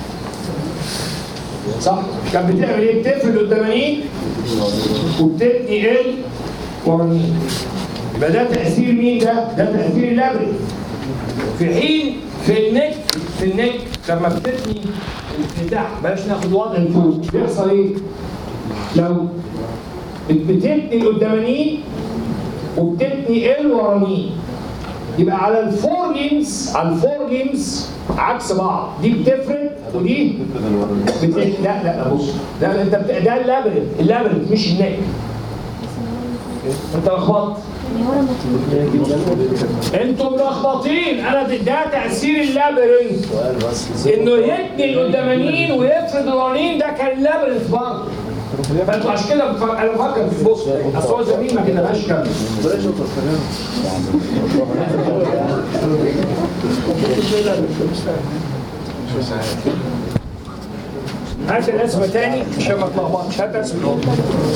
S1: صح؟ كانت بتعمل ايه؟ بتقفل قدامانين وبتتني ال ورانين يبقى ده تاثير مين ده؟ ده تاثير اللبن في حين في النك في النك لما بتتني الفتاح بلاش ناخد وضع الفوق بيحصل ايه؟ لو بتتني القدامانين وبتتني الورانين يبقى على الفور ليمز على الفور ليمز عكس بعض دي بتفرد ودي بت... لا لا لا بص لا لا، انت بت... ده اللابرنت اللابرنت مش النك انت لخبطت انتوا ملخبطين انا ده ده تاثير اللابرنت انه يتني القدامانيين ويفرد الورانيين ده كان اللابرنت برضه فانتوا عشان كده بتفكر انا بفكر في بص اصل هو زميل ما كتبهاش كامل هات الاسم تاني عشان ما تلخبطش هات اسم الأوضة.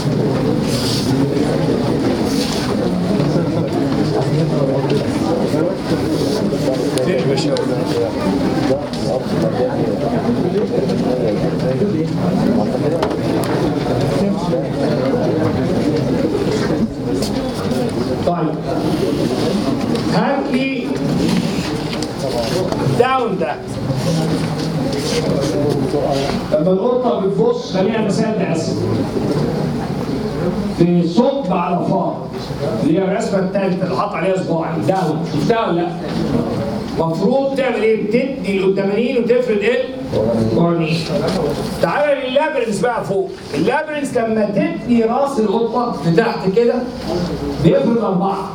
S1: فين يا باشا؟ طيب هات لي داون ده لما القطه بتبص خلينا مثال نقسم في ثقب على فار اللي هي الرسمه الثالثه اللي حاط عليها صباعي داون شفتها ولا لا؟ المفروض تعمل ايه؟ بتدي القدامانيين وتفرد ايه؟ ورانيين. تعالى لللابرنس بقى فوق، اللابرنس لما تتني راس القطه لتحت كده بيفرد اربعه.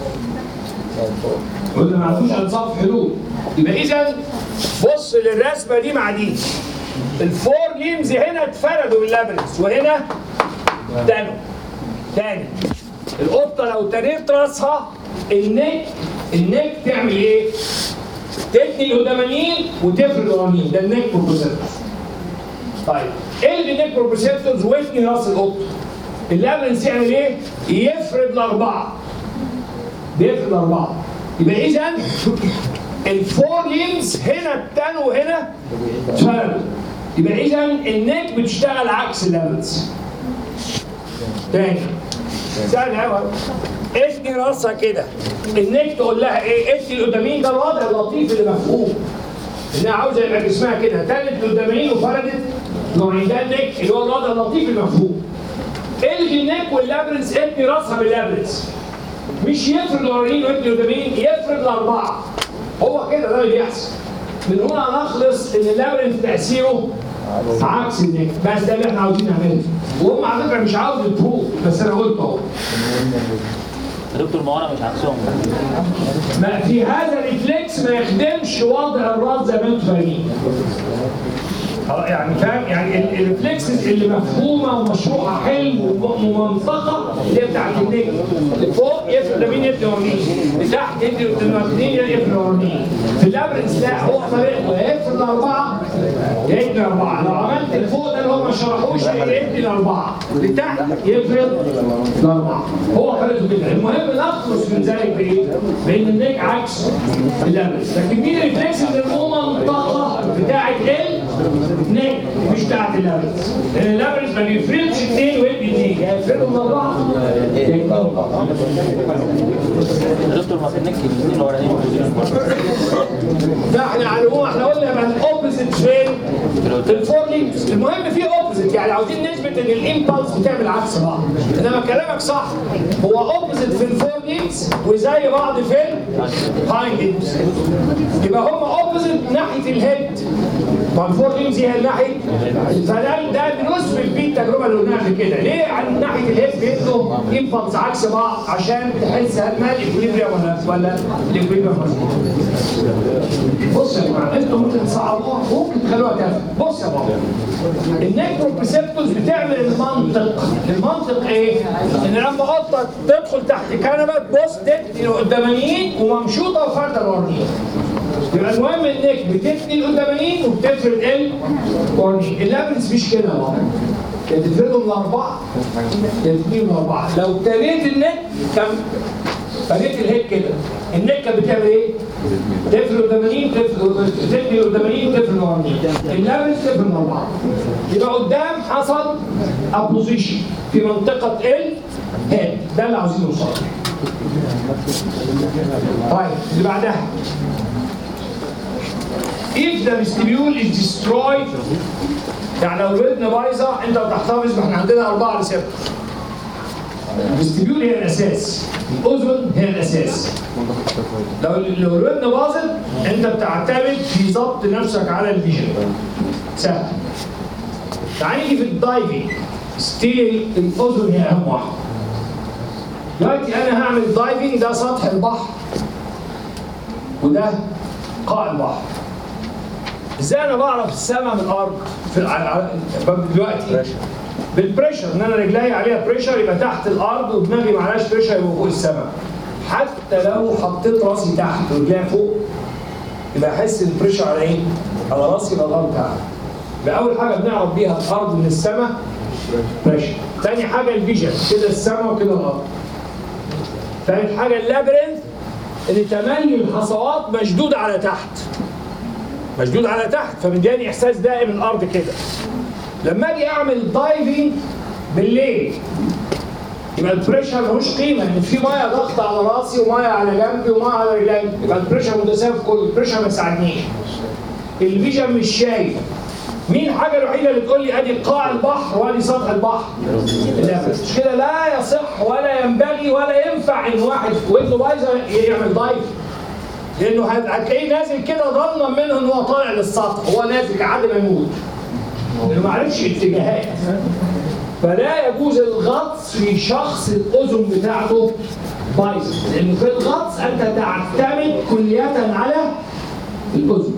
S1: قلنا ما عندوش انصاف حدود. يبقى اذا بص للرسمه دي مع دي. الفور ليمز هنا اتفردوا باللابرنس وهنا تانوا. تاني. القطه لو تنيت راسها النك النك تعمل ايه؟ تتني القدامانيين وتفرد الورانيين ده النك بروبوسيتورز. طيب ايه النك بروبوسيتورز وتني راس القطه؟ اللابرنس يعمل ايه؟ يفرد الاربعه. بيفرد اربعه. يبقى اذا الفور ليمز هنا التانو وهنا اتفردوا. يبقى اذا النك بتشتغل عكس اللابرنس. تاني سهل قوي اتني راسها كده النك تقول لها ايه اتني القدامين ده الوضع اللطيف اللي مفهوم انها عاوزه يبقى جسمها كده تلت القدامين وفردت نوعين ده النك اللي هو الوضع اللطيف المفهوم الغي النك واللابرنس اتني راسها باللابرنس مش يفرد الورانيين ويتني القدامين يفرد الاربعه هو كده ده اللي بيحصل من هنا نخلص ان اللابرنس تاثيره عكس النك بس ده اللي احنا عاوزين نعمله وهم على فكره مش عاوز البروف بس انا قلت اهو
S3: يا دكتور ما هو انا مش عكسهم
S1: ما في هذا الريفلكس ما يخدمش وضع الراس زي ما انتم فاهمين اه يعني فاهم يعني ال- الريفلكسز اللي مفهومه ومشروحه حلو ومنطقه اللي هي بتاعت النجم اللي فوق يفرق مين يدي ورنين لتحت يدي الاثنين يفرق ورنين في اللابرنس لا هو طريقته يا يفرق اربعه يا يدي اربعه لو عملت اللي فوق ده اللي هو مش شرحوش يدي الاربعه لتحت يفرض الاربعه هو حالته كده المهم نخلص من ذلك بايه؟ بان النيك عكس اللابس لكن مين الريفلكس اللي المنطقه بتاعت النيك مش بتاعت اللابس لان اللابس ما بيفرضش اثنين ويدي اثنين يعني يفرضهم اربعه يدي اربعه
S3: يا دكتور ما في النك الاثنين الاولانيين موجودين
S1: فاحنا على العموم احنا قلنا يبقى الاوبوزيت فين؟ في الفور لينكس المهم في اوبوزيت يعني عاوزين نثبت ان الامبلس بتعمل عكس بعض انما كلامك صح هو اوبوزيت في الفور لينكس وزي بعض في الهايند لينكس يبقى هم اوبوزيت ناحيه الهيد ما الفور لينكس هي ناحيه فده ده بنثبت بيه التجربه اللي قلناها قبل كده ليه عن ناحيه الهيد بيدوا امبلس عكس بعض عشان تحس هل ما الاكوليبريم ولا ولا الاكوليبريم مظبوط بص يا جماعه انتوا ممكن تصعبوها ممكن تخلوها تافهه بص يا بابا النيكروبريسبتورز بتعمل المنطق المنطق ايه؟ ان لما قطه تدخل تحت كنبه تبص تتني القدامانيين وممشوطه وفارده الورنيين يبقى المهم انك بتتني القدامانيين وبتفرد الورنيين اللابرنس مش كده يا بابا يا تفردهم الاربعه يا تتنيهم الاربعه لو تنيت النك كم فريت الهيد كده النك كانت بتعمل ايه؟ تفرد قدامانيين تفرد تبني قدامانيين تفرد ورانيين اللابس تفرد اربعه يبقى قدام حصل ابوزيشن في منطقه الهيد ده اللي عاوزين نوصل له. طيب اللي بعدها if the vestibule is destroyed يعني لو الودن بايظه انت بتحتفظ ما احنا عندنا اربعه ريسبتور الفستيبيول هي الاساس الاذن هي الاساس لو لو الودن باظت انت بتعتمد في ضبط نفسك على الفيجن سهل تعال نيجي في الدايفنج ستيل الاذن هي اهم واحده دلوقتي انا هعمل دايفنج ده سطح البحر وده قاع البحر ازاي انا بعرف السماء من الارض في الع- دلوقتي بالبريشر ان انا رجلي عليها بريشر يبقى تحت الارض ودماغي معلهاش بريشر يبقى فوق السماء حتى لو حطيت راسي تحت ورجلي فوق يبقى احس البريشر على ايه؟ على راسي يبقى الارض تحت يبقى اول حاجه بنعرف بيها الارض من السماء بريشر تاني حاجه الفيجن كده السماء وكده الارض تالت حاجه اللابرنث اللي تملي الحصوات مشدود على تحت مشدود على تحت فمدياني احساس دائم الارض كده لما اجي اعمل دايفنج بالليل يبقى البريشر ملوش قيمه ان في ميه ضغط على راسي وميه على جنبي وميه على رجلي يبقى البريشر متساوي في كله البريشر ما يساعدنيش الفيجن مش شايف مين الحاجه الوحيده اللي تقول لي ادي قاع البحر وادي سطح البحر اللابس مش كده لا يصح ولا ينبغي ولا ينفع ان واحد ودنه بايظه يعمل دايف لانه هت- هتلاقيه نازل كده ظنا منه ان هو طالع للسطح هو نازل لحد ما يموت لانه ما عرفش اتجاهات فلا يجوز الغطس في شخص الاذن بتاعته بايظه لان في الغطس انت تعتمد كليا على الاذن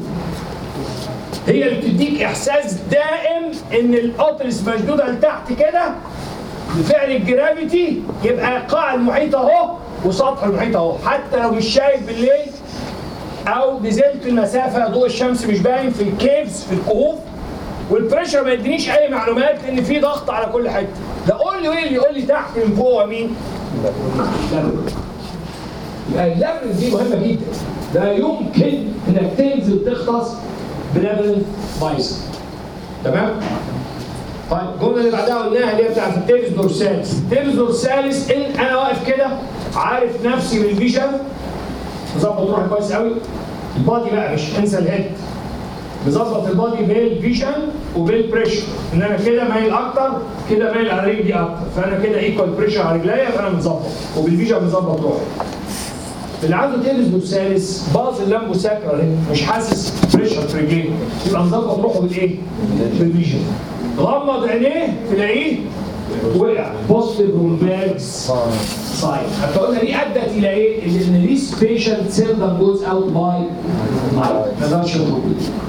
S1: هي اللي بتديك احساس دائم ان الاوترس مشدوده لتحت كده بفعل الجرافيتي يبقى قاع المحيط اهو وسطح المحيط اهو حتى لو مش شايف بالليل او نزلت المسافه ضوء الشمس مش باين في الكيفز في الكهوف والبريشر ما يدينيش اي معلومات لان في ضغط على كل حته ده قول لي ايه اللي يقول لي تحت من فوق ومين لابرنث. يبقى اللابرنث دي مهمه جدا لا يمكن انك تنزل تغطس بلابرنث بايظ تمام طيب الجمله اللي بعدها قلناها اللي هي بتاعت التيرس دورساليس التيرس دورساليس ان انا واقف كده عارف نفسي بالفيجن مظبط روحي كويس قوي البادي بقى مش انسى الهيد مظبط البادي بالفيجن وبالبريشر ان انا كده مايل اكتر كده مايل على رجلي اكتر فانا كده ايكوال بريشر على رجليا فانا مظبط وبالفيجن مظبط روحي اللي عنده تيرس دورساليس باظ اللامبو ساكرال مش حاسس بريشر في رجليه يبقى مظبط روحه بالايه؟ بالفيجن غمض عينيه تلاقيه وقع بوزيتيف رومباكس ساين حتى قلنا دي ادت الى ايه؟ ان ذيس بيشنت سيلدم جوز اوت باي ما يقدرش يخرج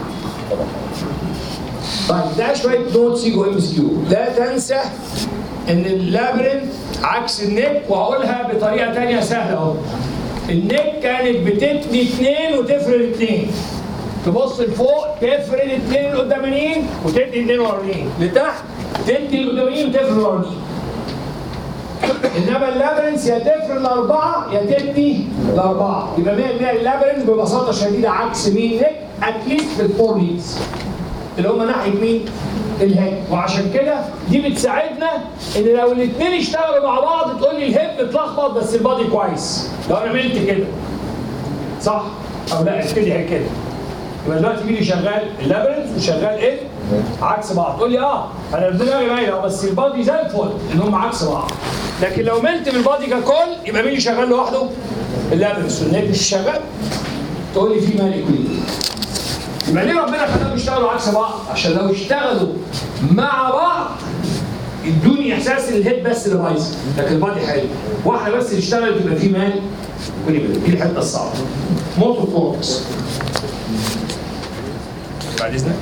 S1: طيب ده شويه نوتس يجوا ام اس كيو لا تنسى ان اللابرنت عكس النك وهقولها بطريقه ثانيه سهله اهو النك كانت بتتني اثنين وتفرد اثنين تبص لفوق تفرد اثنين قدامانيين وتدي اثنين ورانيين لتحت تدي القداميين وتفرق الورانيين انما اللابرنس يا تفرق الاربعه يا تدي الاربعه يبقى 100% اللابرنس ببساطه شديده عكس مين نيك اتليست في الفور ليدز اللي هم ناحيه مين؟ الهيد وعشان كده دي بتساعدنا ان لو الاثنين اشتغلوا مع بعض تقول لي الهيد اتلخبط بس البادي كويس لو انا عملت كده صح او لا ابتدي هيك كده يبقى دلوقتي مين اللي شغال اللابرنس وشغال ايه؟ عكس بعض تقول لي اه انا دماغي باينه بس البادي زي الفل ان هم عكس بعض لكن لو ملت بالبادي ككل يبقى مين اللي شغال لوحده؟ اللابرنس والنيك مش شغال تقول لي في مال اكويليبريم يبقى ليه ربنا خلاهم يشتغلوا عكس بعض؟ عشان لو اشتغلوا مع بعض ادوني احساس ان الهيد بس اللي بايظه لكن البادي حلو واحده بس اللي اشتغلت يبقى في مال اكويليبريم دي الحته الصعبه موتور كورتكس بعد اذنك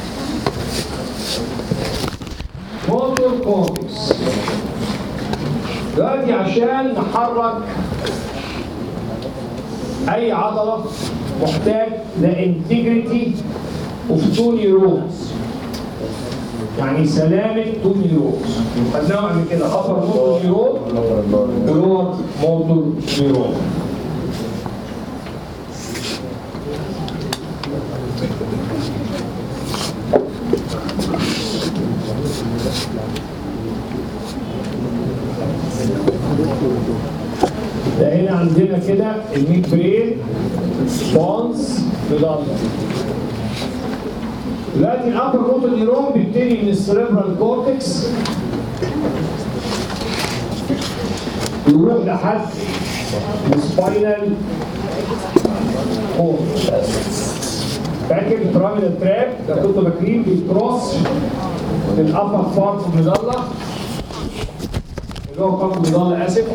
S1: موتور كورتكس دلوقتي عشان نحرك اي عضله محتاج لانتجريتي اوف تو نيورونز يعني سلامه تو نيورونز خدناهم قبل كده ابر موتور نيورون ولور موتور نيورون ده هنا عندنا كده الميد برين بونز مضلة دلوقتي الابر موتور نيرون بيبتدي من السريبرال كورتكس ويروح لحد السباينال كورد فاكر البيراميدال تراب ده كنتوا فاكرين بيكروس الابر بارت المظله اللي هو قبل المظله اسف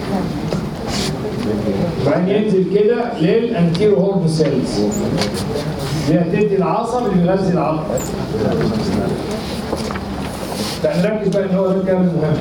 S1: وبعدين ينزل كده للانتيرو هورن سيلز اللي هتدي العصب اللي بيغذي العظم لا نركز بقى ان هو ده الكلام المهم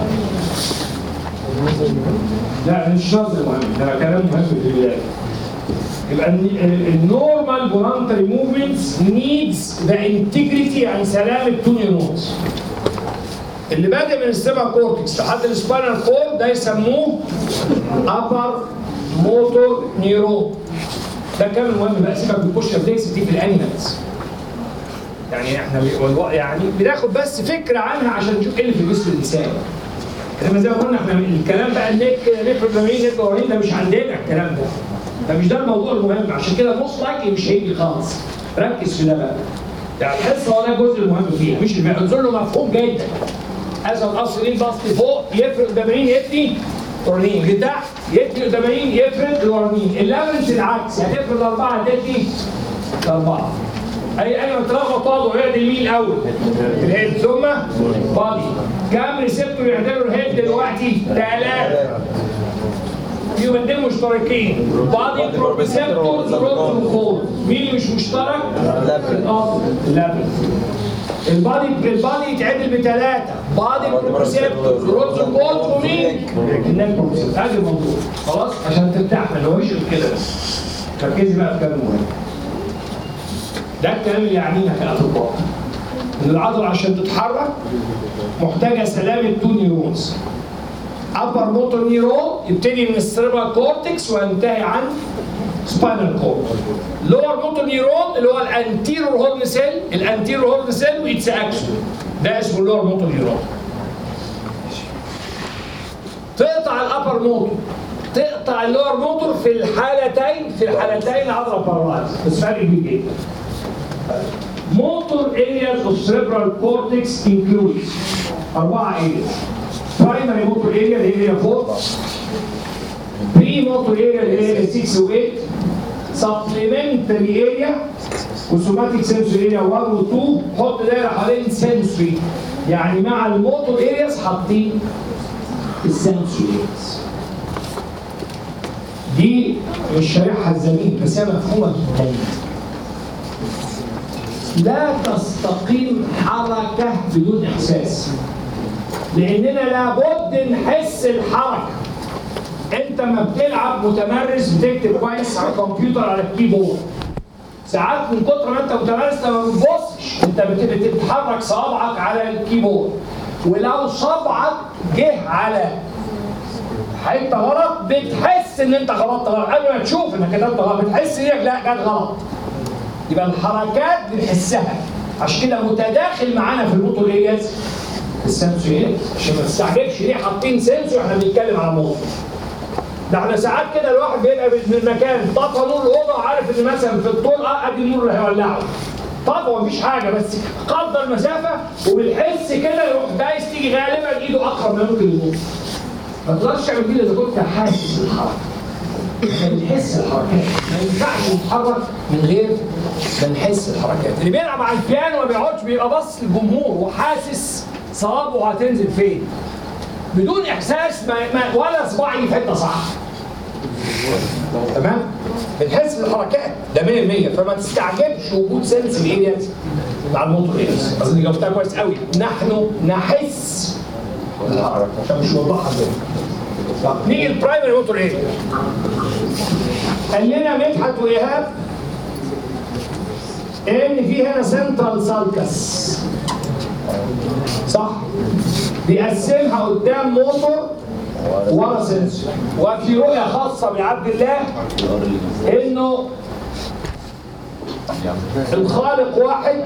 S1: لا مش شرط المهم ده كلام مهم في البدايه يبقى النورمال فولانتري موفمنتس نيدز ذا انتجريتي يعني سلامه تو نيورونز اللي بادئ من السيبا كورتكس لحد السباينال كورد ده يسموه ابر موتور نيرون ده كان المهم بقى سيبك من البوش ريفلكس دي في الانيمالز يعني احنا بي- والله يعني بناخد بس فكره عنها عشان نشوف ايه اللي في جسم الانسان انما زي ما قلنا احنا الكلام بقى النيك نيفروبلامين نيك ده مش عندنا الكلام ده ده مش ده الموضوع المهم عشان كده موست لايكلي مش هيجي خالص ركز في ده بقى يعني الحصه هو ده الجزء المهم فيها مش اللي انظر له مفهوم جدا هذا الاصل ايه البسط فوق يفرق قدامين يدي ورانين لتحت يدي قدامين يفرق الورانين اللابرنس العكس هتفرق الاربعه تدي الاربعه اي اي ما تلخبط برضه هي دي مين الاول الهيد ثم بادي كام ريسبتور يعتبروا الهيد دلوقتي ثلاثه فيهم اثنين مشتركين بادي بروبسيبتورز وكود مين اللي مش مشترك؟ الاب اللابرنس البادي البادي يتعدل بثلاثه بادي بروسيبتور روز كود ومين؟ النك بروسيبتور هذا الموضوع خلاص عشان ترتاح ما هوش كده بس ركزي بقى في كلام مهم ده الكلام اللي يعنينا كاطباء ان العضله عشان تتحرك محتاجه سلامه تو نيورونز ابر موتور نيرون يبتدي من السيربرال كورتكس وينتهي عن سباينال كورد لور موتور نيرون اللي هو الانتيرور هورن سيل الانتيرور هورن سيل ويتس اكشن ده اسمه اللور موتور نيرون تقطع الابر موتور تقطع اللور موتور في الحالتين في الحالتين عضله بارالايز بس فرق كبير جدا موتور areas of cerebral cortex includes أربعة areas primary motor area اللي هي 4 pre motor area اللي هي 6 و 8 supplementary area وسوماتيك sensory area 1 و 2 حط دايره حوالين sensory يعني مع الموتور areas حاطين السنسوري areas دي مش شارحها الزميل بس هي مفهومه جدا لا تستقيم حركة بدون إحساس لأننا لابد نحس الحركة أنت ما بتلعب متمرس بتكتب كويس على الكمبيوتر على الكيبورد ساعات من كتر ما أنت متمرس لما بتبصش أنت بت- بتتحرك صوابعك على الكيبورد ولو صبعك جه على حته غلط بتحس ان انت غلطت غلط قبل ما تشوف انك كتبت غلط بتحس انك لا جت غلط يبقى الحركات بنحسها عشان كده متداخل معانا في الموتور ايرياز السنسوري عشان ما تستعجبش ليه حاطين سنسور احنا بنتكلم على موتور ده احنا ساعات كده الواحد بيبقى من المكان طفى نور الاوضه وعارف ان مثلا في الطول اه ادي النور اللي هيولعه طفى مفيش حاجه بس قدر المسافه وبالحس كده يروح دايس تيجي غالبا ايده اقرب ما ممكن يموت ما تقدرش تعمل كده اذا كنت حاسس بالحركه احنا بنحس الحركات ما ينفعش نتحرك من غير ما نحس الحركات اللي بيلعب على البيانو ما بيقعدش بيبقى باص للجمهور وحاسس صوابه هتنزل فين بدون احساس ما ما ولا صباعي في حته صح تمام بنحس بالحركات ده 100% فما تستعجبش وجود سنس الارياز مع الموتور ايرياز اظن جاوبتها كويس قوي نحن نحس بالحركه عشان مش موضحها كده طب نيجي البرايمري موتور اريا قال لنا مدحت وايهاب ان في هنا سنترال سالكس صح بيقسمها قدام موتور ورا سنسور وفي رؤيه خاصه بعبد الله انه الخالق واحد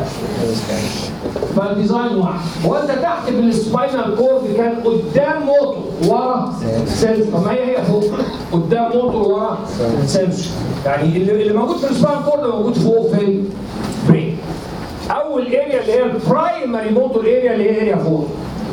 S1: فالديزاين واحد وانت تحت في السباينال كورد كان قدام موتور ورا سنسور ما هي هي فوق قدام موتور ورا سنسور يعني اللي, اللي موجود في السباينال كورد موجود فوق في البرين اول اريا اللي هي البرايمري موتور اريا اللي هي اريا فوق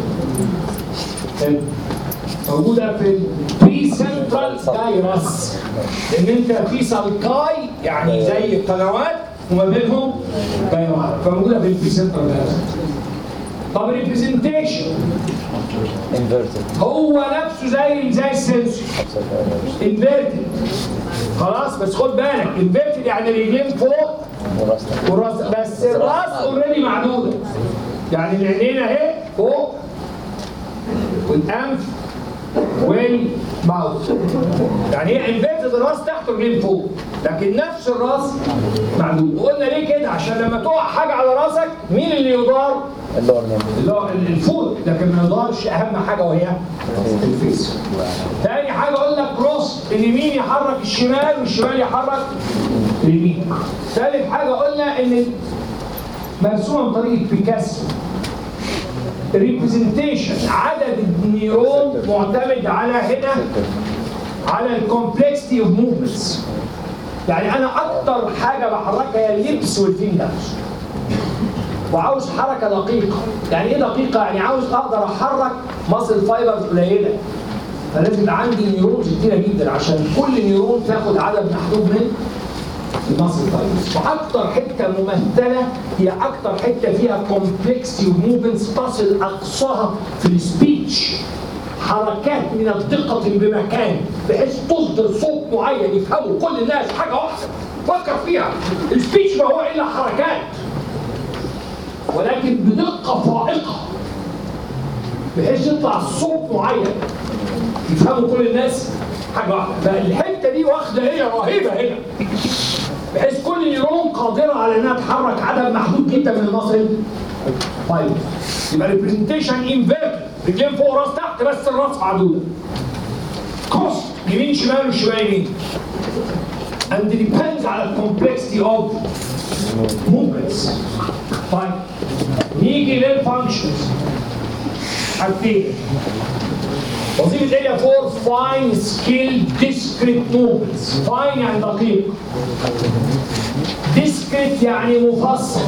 S1: موجوده في البري سنترال دايرس لان انت في سالكاي يعني زي قنوات وما بينهم دايرات فموجوده في البري سنترال دايرس طب الريبريزنتيشن
S3: انفيرتد
S1: هو نفسه زي زي السنسور انفيرتد خلاص بس خد بالك انفيرتد يعني رجلين فوق
S3: وراسنا
S1: والراس بس الراس اوريدي معدوده يعني العينين اهي فوق والانف والماوث يعني هي انفيرتد الراس تحت ورجلين فوق لكن نفس الراس معدود وقلنا ليه كده عشان لما تقع حاجه على راسك مين اللي يدار
S3: اللور نيم
S1: اللي هو الفوت لكن ما يدارش اهم حاجه وهي الفيس تاني حاجه قلنا كروس اليمين يحرك الشمال والشمال يحرك اليمين ثالث حاجه قلنا ان مرسومه بطريقه بيكاسو ريبريزنتيشن عدد النيرون معتمد على هنا على الكومبلكسيتي اوف موفمنتس يعني انا اكتر حاجه بحركها هي اللبس والفينجرز وعاوز حركه دقيقه يعني ايه دقيقه يعني عاوز اقدر احرك مصل فايبرز قليله فلازم يبقى عندي نيورونز كتيره جدا عشان كل نيورون تاخد عدد محدود من المصل فايبرز واكتر حته ممثله هي اكتر حته فيها كومبلكسيتي وموفمنتس تصل اقصاها في السبيتش حركات من الدقة بمكان بحيث تصدر صوت معين يفهمه كل الناس حاجة واحدة فكر فيها السبيتش ما هو إلا حركات ولكن بدقة فائقة بحيث يطلع صوت معين يفهموا كل الناس حاجة واحدة فالحتة دي واخدة هي رهيبة هنا بحيث كل نيرون قادرة على انها تحرك عدد محدود جدا من المصل طيب يبقى ريبريزنتيشن انفيرت رجلين فوق راس تحت بس الراس معدودة كروس يمين شمال وشمال يمين and depends على complexity of movements طيب نيجي للفانكشنز حاجتين وظيفة اريا 4 فاين سكيل ديسكريت موفمنتس فاين يعني دقيق ديسكريت يعني مفصل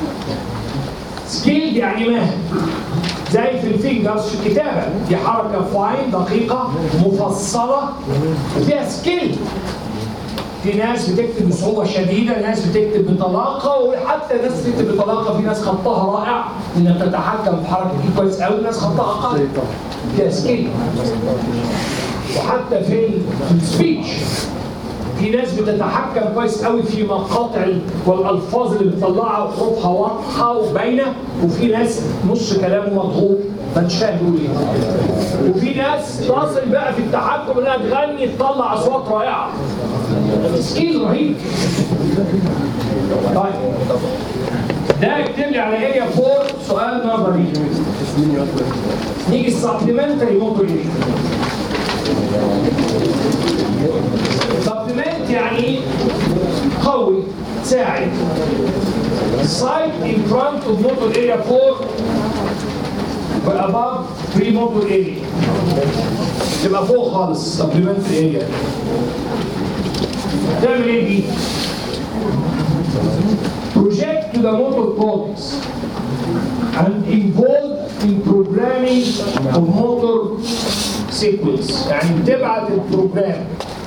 S1: سكيل يعني مهل زي في الفينجرز في الكتابة دي حركة فاين دقيقة مفصلة وفيها سكيل في ناس بتكتب بصعوبة شديدة ناس بتكتب بطلاقة وحتى ناس بتكتب بطلاقة في ناس خطها رائع انك تتحكم في حركة دي كويس قوي ناس خطها اقل فيها سكيل وحتى في ال- في السبيتش في ناس بتتحكم كويس قوي في مقاطع ال- والالفاظ اللي بتطلعها حروفها واضحه وباينه وفي ناس نص كلامه مضغوط فمش فاهم بيقول ايه وفي ناس تصل بقى في التحكم انها تغني تطلع اصوات رائعه سكيل رهيب طيب ده اكتب لي على اريا 4 سؤال سؤال نظري نيجي السبلمنتري موتور سبلمنت يعني قوي ساعد site in front of motor area 4 but above pre motor area تبقى فوق خالص supplementary area تعمل ايه دي؟ project to the motor cortex and involved in programming of motor sequence يعني بتبعت البروجرام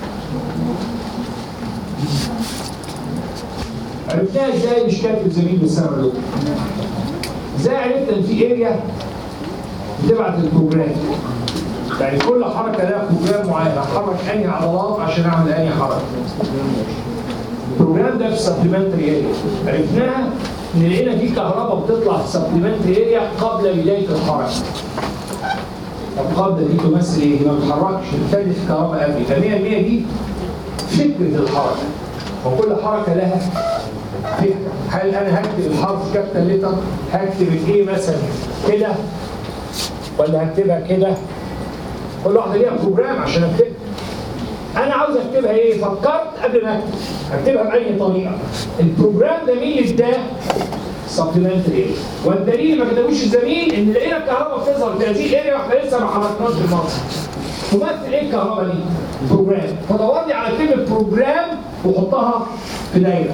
S1: عرفتها ازاي مش كاتب زميل بالسنه الاولى ازاي عرفت ان في اريا بتبعت البروجرام يعني كل حركه لها بروجرام معين احرك انهي عضلات عشان اعمل انهي حركه البروجرام ده في سبلمنتري اريا عرفناها ان لقينا في كهرباء بتطلع في سبلمنتري اريا قبل بدايه الحركه طب قبل دي تمثل ايه؟ ما بتتحركش بالتالي في كهرباء قبل ف 100% دي فكره الحركه وكل حركه لها فكره هل انا هكتب الحرف كابيتال ليتر هكتب الايه مثلا كده ولا هكتبها كده كل واحده ليها بروجرام عشان اكتبها انا عاوز اكتبها ايه فكرت قبل ما اكتب اكتبها باي طريقه البروجرام ده مين اللي اداه سبلمنتري والدليل ما كتبوش الزميل ان لقينا الكهرباء بتظهر في هذه الاريا واحنا لسه ما حركناش بالمصر تمثل ايه الكهرباء دي؟ بروجرام فدور لي على كلمه بروجرام وحطها في دايره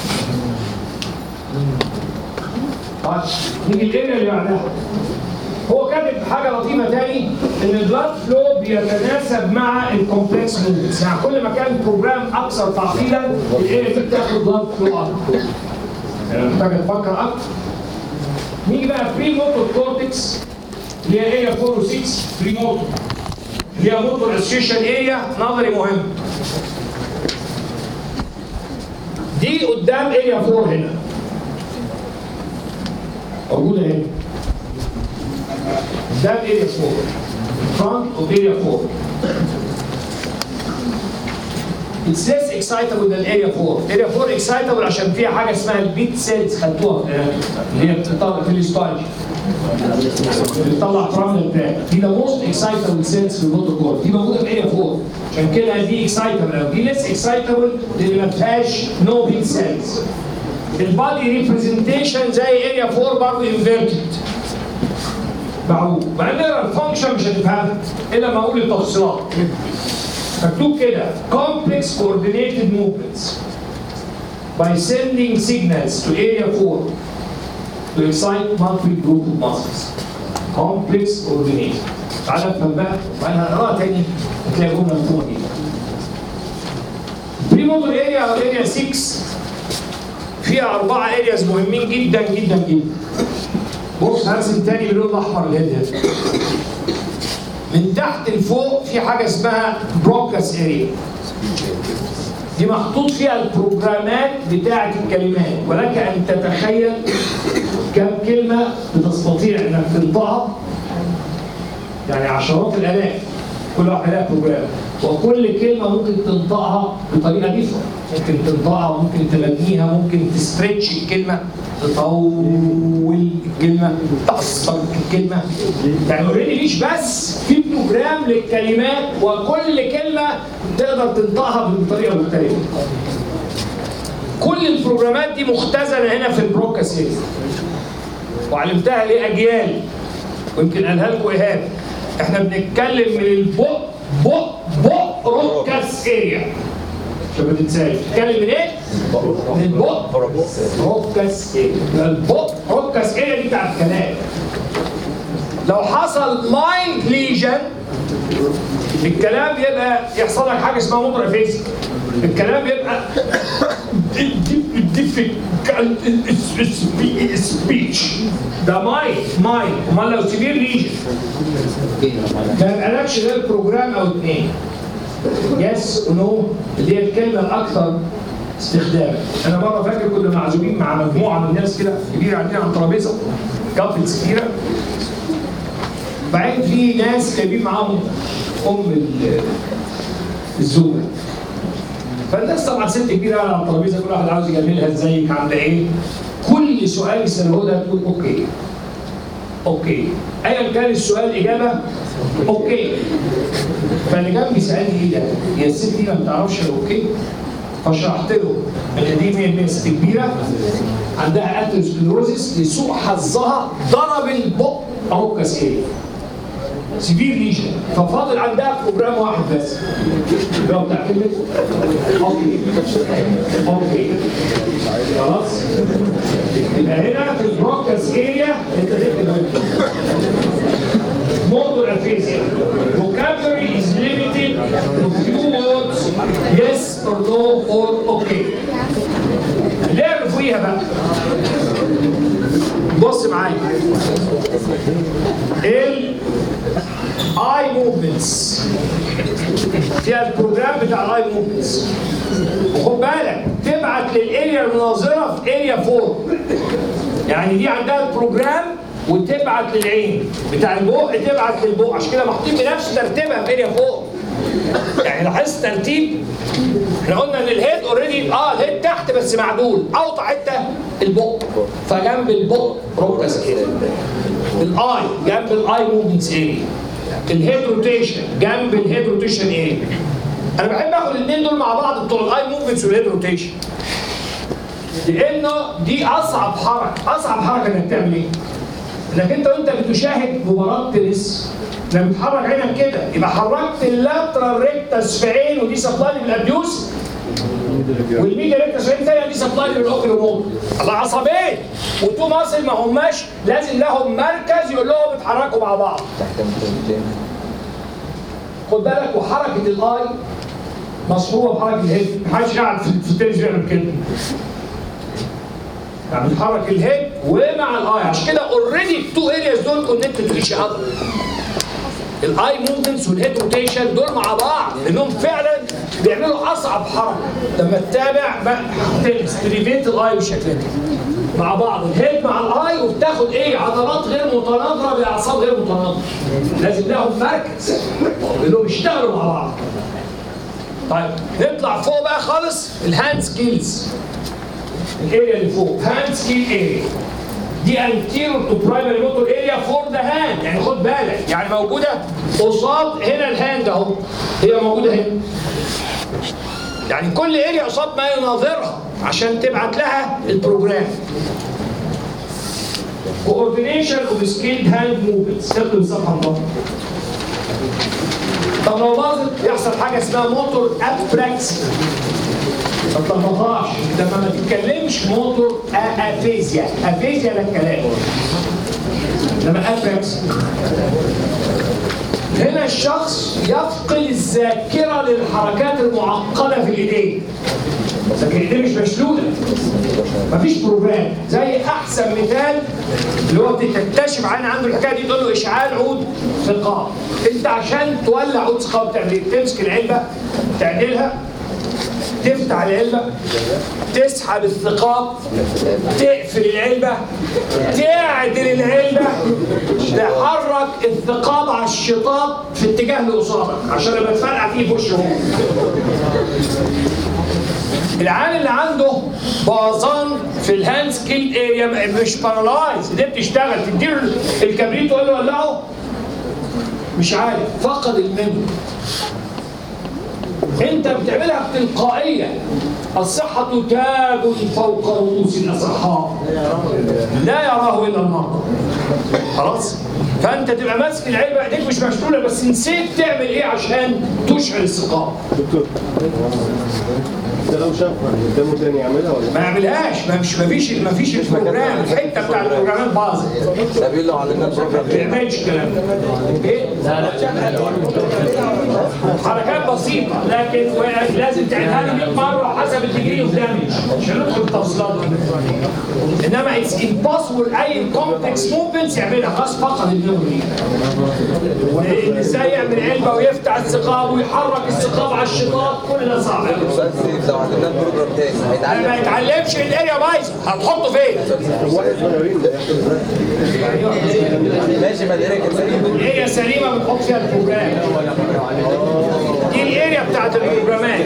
S1: طيب نيجي الاريا اللي بعدها هو كاتب حاجه لطيفه تاني ان البلاد فلو بيتناسب مع الكومبلكس موفمنتس يعني كل ما كان البروجرام اكثر تعقيدا الاريا دي بتاخد بلاد فلو اكتر يعني محتاج تفكر اكتر نيجي بقى بري موتور كورتكس اللي هي اريا 4 و 6 بري موتور اللي هي موتور اسوشيشن اريا نظري مهم دي قدام اريا 4 هنا موجوده هنا قدام اريا 4 front of area 4 It's less excitable than area 4 area 4 excitable عشان فيها حاجه اسمها البيت سيلز خدتوها في اللي هي بتطلع في الاستاج بتطلع فرامل بتاعك دي ذا موست اكسايتبل سيلز في الموتور كور دي موجوده في اريا 4 عشان كده دي اكسايتبل قوي دي ليس اكسايتبل لان ما فيهاش نو بيت سيلز البادي ريبريزنتيشن زي اريا 4 برضه انفيرتد معروف مع ان الفانكشن مش هتفهمها الا لما اقول التفصيلات مكتوب كده complex coordinated movements by sending signals to area 4 to excite multiple group of muscles complex coordinated تعالى افهم بقى وانا هقراها تاني هتلاقي جمله مفهومه جدا بريموتور اريا او اريا 6 فيها اربعه ارياز مهمين جدا جدا جدا بص هرسم تاني باللون الاحمر الهيد هنا من تحت لفوق في حاجه اسمها بروكاس اريا دي محطوط فيها البروجرامات بتاعه الكلمات ولك ان تتخيل كم كلمه بتستطيع انك تنطقها يعني عشرات الالاف كل واحده لها بروجرام وكل كلمه ممكن تنطقها بطريقه ديفرنت ممكن تنطقها ممكن تبنيها ممكن تستريتش الكلمه تطول الكلمه تقصر الكلمه يعني اوريدي مش بس في بروجرام للكلمات وكل كلمه تقدر تنطقها بطريقه مختلفه كل البروجرامات دي مختزنه هنا في البروكاس وعلمتها لاجيال ويمكن قالها لكم ايهاب احنا بنتكلم من البق بق بق روكاس اريا عشان ما تنساش بتتكلم من ايه؟ من البق روكاس اريا البق روكاس اريا دي بتاعت الكلام لو حصل مايند ليجن الكلام يبقى يحصل لك حاجه اسمها موتور فيزيك الكلام يبقى سبيتش ده مايند مايند امال لو سيفير ليجن ما يبقالكش غير بروجرام او اثنين يس ونو اللي هي الكلمه الاكثر استخداما انا مره فاكر كنا معزومين مع مجموعه من الناس كده كبيره قاعدين على ترابيزه كابلز كتيره بعدين في ناس جايبين معاهم ام ال- الزوجه فالناس طبعا ست كبيره قاعده على الترابيزه كل واحد عاوز يجاملها ازيك عامله ايه كل سؤال يساله لها تقول اوكي اوكي ايا كان السؤال الاجابه اوكي فاللي كان بيسالني ايه ده؟ يا الست دي ما بتعرفش الاوكي فشرحت له ان دي من الناس كبيره عندها اتروسكليروزس لسوء حظها ضرب البق اهو كاسكيد سيفير ليجن ففاضل عندها بروجرام واحد بس لو بتاع كلمه اوكي اوكي خلاص يبقى هنا في البروكاس اريا انت تكتب motor aphasia. Vocabulary is limited to few words, yes or no or okay. لعب فيها بقى. بص معايا. ال اي موفمنتس فيها البروجرام بتاع الاي موفمنتس وخد بالك تبعت للاريا المناظره في اريا 4 يعني دي عندها البروجرام وتبعت للعين بتاع البق تبعت للبق عشان كده محطوطين بنفس ترتيبها في اريا فوق يعني لاحظت ترتيب احنا قلنا ان الهيد اوريدي اه الهيد تحت بس معدول اوطى حته البق فجنب البق روكس كده الاي جنب الاي موفمنتس اريا الهيد روتيشن جنب الهيد روتيشن اريا انا بحب اخد الاثنين دول مع بعض بتوع الاي موفمنتس والهيد روتيشن لانه دي اصعب حركه اصعب حركه انك تعمل ايه؟ انك انت وانت بتشاهد مباراه تنس لما بتحرك عينك كده يبقى حركت اللاترال ريكتس في عين ودي سبلاي بالابيوس والميديا ريكتس في عين ثانيه دي سبلاي بالاوكيلوموت الله عصبين وتو ماسل ما هماش لازم لهم مركز يقول لهم اتحركوا مع بعض
S2: تحت 200
S1: خد بالك وحركه الاي مصحوبه بحركه الهيد محدش قاعد في في التنس بيعمل كده يعني بتحرك الهيد ومع الاي عشان كده اوريدي التو ارياز دول كونكتد تو ايتش اذر الاي موفمنتس والهيد روتيشن دول مع بعض لانهم فعلا بيعملوا اصعب حركه لما تتابع بقى تنس تريفيت الاي بالشكل ده مع بعض الهيد مع الاي وبتاخد ايه عضلات غير متناظره باعصاب غير متناظره لازم لهم مركز انهم يشتغلوا مع بعض طيب نطلع فوق بقى خالص الهاند سكيلز الاريا اللي فوق هاند سكيل اريا دي anterior to primary motor area for the hand يعني خد بالك يعني موجوده قصاد هنا الهاند اهو هي موجوده هنا يعني كل اريا قصاد ما يناظرها عشان تبعت لها البروجرام coordination of skilled hand movements تاخدوا الصفحه المره طب لو باظت يحصل حاجه اسمها موتور ابراكس ما تلخبطهاش لما ما تتكلمش موتور افيزيا افيزيا ده الكلام لما ابراكس هنا الشخص يفقد الذاكره للحركات المعقده في الايدين لكن الايدين مش مشلوله مفيش بروجرام زي احسن مثال اللي هو تكتشف عين عنده الحكايه دي تقول له اشعال عود ثقاب انت عشان تولع عود ثقاب تعمل ايه؟ تمسك العلبه تعدلها تفتح العلبه تسحب الثقاب تقفل العلبه تعدل العلبه تحرك الثقاب على الشطاط في اتجاه اللي قصادك عشان لما تفرقع فيه في وشه هو العيال اللي عنده بوظان في الهاند سكيل اريا مش بارالايز دي بتشتغل تديله الكبريت تقول له ولعه مش عارف فقد الميموري انت بتعملها بتلقائيه الصحة تاج فوق رؤوس الأصحاء لا يراه إلا المرضى خلاص فأنت تبقى ماسك العلبة إيديك مش مشلولة بس نسيت تعمل إيه عشان تشعل الثقاب
S4: دكتور ده لو شاف قدامه تاني يعملها ولا
S1: ما يعملهاش ما مش ما فيش ما فيش البروجرام الحته بتاع البروجرامات باظت
S2: ده بيقول لو علمنا البروجرام
S1: ما بيعملش الكلام ده ايه؟ حركات بسيطه لكن لازم تعملها لي 100 مره حسب الديجري اوف دامج عشان ندخل التفصيلات دي. انما اتس امبوسيبل اي كومبلكس موفمنتس يعملها خلاص فقد الميموري وإن ازاي يعمل علبه ويفتح الثقاب ويحرك الثقاب على الشطاط كل ده صعب
S2: سؤال سيف لو علمنا البروجرام تاني
S1: ما
S2: هيتعلم
S1: يتعلمش الاريا بايظه هتحطه فين؟
S4: واحد صغيرين ده
S2: ماشي ما الاريا كانت سليمه
S1: الاريا سليمه بنحط فيها البروجرام دي الاريا الاريا بتاعت البروجرامات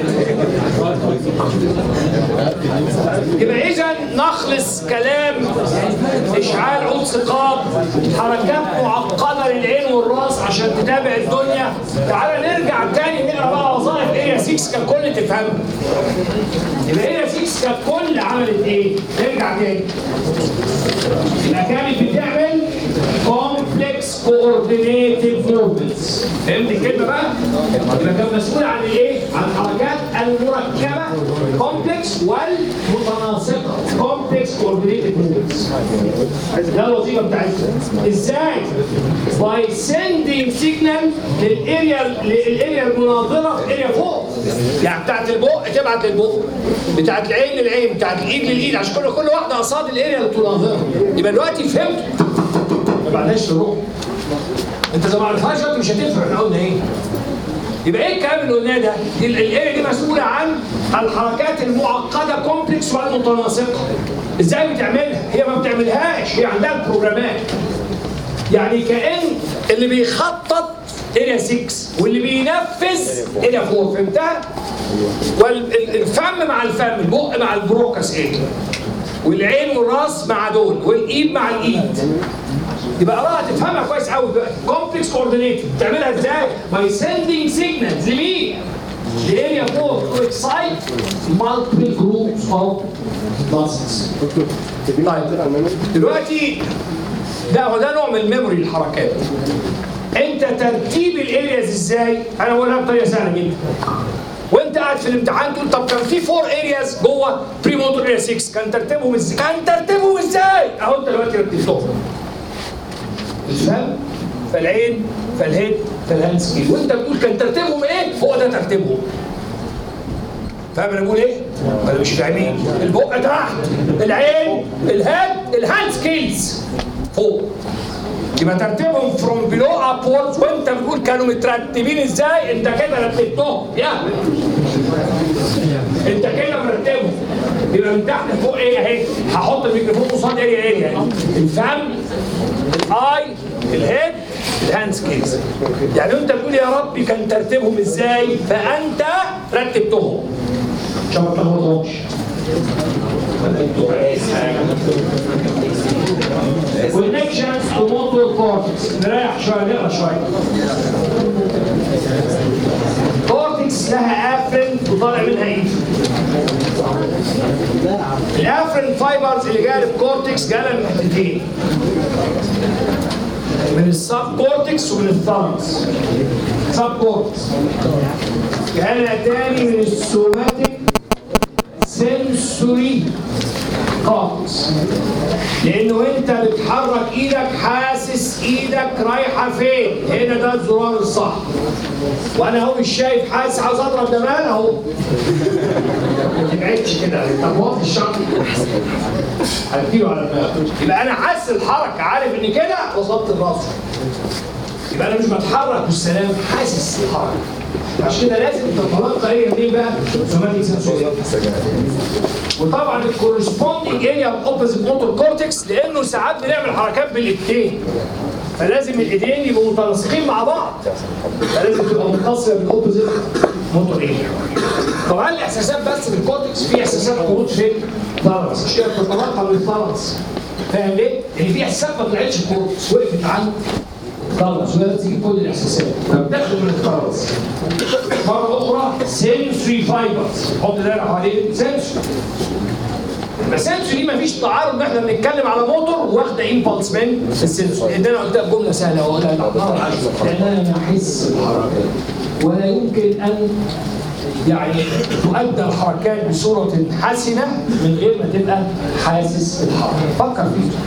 S1: يبقى اذا نخلص كلام اشعال عود ثقاب حركات معقده للعين والراس عشان تتابع الدنيا تعال نرجع تاني نقرا بقى وظائف اريا 6 ككل تفهمها يبقى اريا 6 ككل عملت ايه؟ نرجع تاني يبقى كانت بتعمل كومبلكس كوردينيتيف موفمنتس فهمت الكلمه بقى؟ يبقى كان مسؤول عن الايه؟ عن الحركات المركبه كومبلكس والمتناسقه كومبلكس كوردينيتيف موفمنتس ده الوظيفه بتاعتها ازاي؟ باي سندينج سيجنال للاريا للاريا المناظره في اريا فوق يعني بتاعت البق تبعت للبق بتاعت العين للعين بتاعت الايد للايد عشان كل كل واحده قصاد الاريا اللي تناظرها يبقى دلوقتي فهمت ما بعدهاش تروح انت اذا ما عرفتهاش دلوقتي مش هتفهم احنا قلنا ايه يبقى ايه الكلام اللي قلناه ده؟ ال- الاريا دي مسؤوله عن الحركات المعقده كومبلكس والمتناسقه. ازاي بتعملها؟ هي ما بتعملهاش هي عندها البروجرامات. يعني كان اللي بيخطط اريا 6 واللي بينفذ اريا 4 فهمتها؟ والفم مع الفم البق مع البروكس ايه؟ والعين والراس مع دول والايد مع الايد يبقى قراها تفهمها كويس قوي دلوقتي كومبلكس كوردينيت بتعملها ازاي؟ باي سندينج سيجنالز لمين؟ لاريا 4 تو اكسايت مالتيبل جروبس اوف ماسلز دلوقتي ده هو ده نوع من الميموري الحركات انت ترتيب الارياز ازاي؟ انا بقولها بطريقه سهله جدا وانت قاعد في الامتحان تقول طب كان في فور ارياز جوه بري موتور اريا 6 كان ترتيبهم ازاي؟ كان ترتيبهم ازاي؟ اهو انت دلوقتي رتبتهم الفم فالعين فالهيد فالهاند سكيل وانت بتقول كان ترتيبهم ايه؟ هو ده ترتيبهم فاهم انا بقول ايه؟ ولا مش فاهمين؟ البق تحت العين الهيد الهاند سكيلز فوق يبقى ترتيبهم فروم بلو ابوردز وانت بتقول كانوا مترتبين ازاي؟ انت كده رتبتهم يا انت كده مرتبهم يبقى من تحت لفوق ايه اهي هحط الميكروفون قصاد اريا اريا الفم الاي الهيد الهاند سكيلز يعني انت بتقول يا ربي كان ترتيبهم ازاي فانت رتبتهم عشان ما تلخبطهمش connections to motor cortex نريح شويه نقرا شويه كورتكس لها افرن وطالع منها ايه؟ الافرن فايبرز اللي جايه للكورتكس جايه من حتتين من السب كورتكس ومن الثالمس سب كورتكس جايه تاني من السوماتيك سنسوري كورتكس لانه انت بتحرك ايدك حاسس ايدك رايحه فين هنا ده الزرار الصح وانا اهو مش شايف حاسس عاوز اضرب جمال اهو ما تبعدش كده طب هو في الشرط هديله على دماغه يبقى انا حاسس الحركه عارف ان كده وصلت الراس يبقى انا مش بتحرك والسلام حاسس الحركه عشان كده لازم تتلقى ايه منين بقى؟ سوماتيك سنسوري وطبعا الكورسبوندنج اريا اوبوزيت موتور كورتكس لانه ساعات بنعمل حركات بالايدين فلازم الايدين يبقوا متناسقين مع بعض فلازم تبقى متصله بالاوبوزيت موتور اريا طبعا الاحساسات بس في الكورتكس في احساسات خروج في الثالمس عشان كده بتتلقى من الثالمس فاهم ليه؟ لان في احساسات ما طلعتش الكورتكس وقفت عن الثالمس وهي تيجي كل الاحساسات فبتاخد من الثالمس مرة أخرى sensory fibers حط دايرة حوالين sensory السنسوري دي مفيش تعارض ان احنا بنتكلم على موتور واخده امبلس من السنسوري لان انا قلتها جمله سهله ولا لان انا احس بالحركات ولا يمكن ان يعني تؤدى الحركات بصوره حسنه من غير ما تبقى حاسس الحركه فكر فيه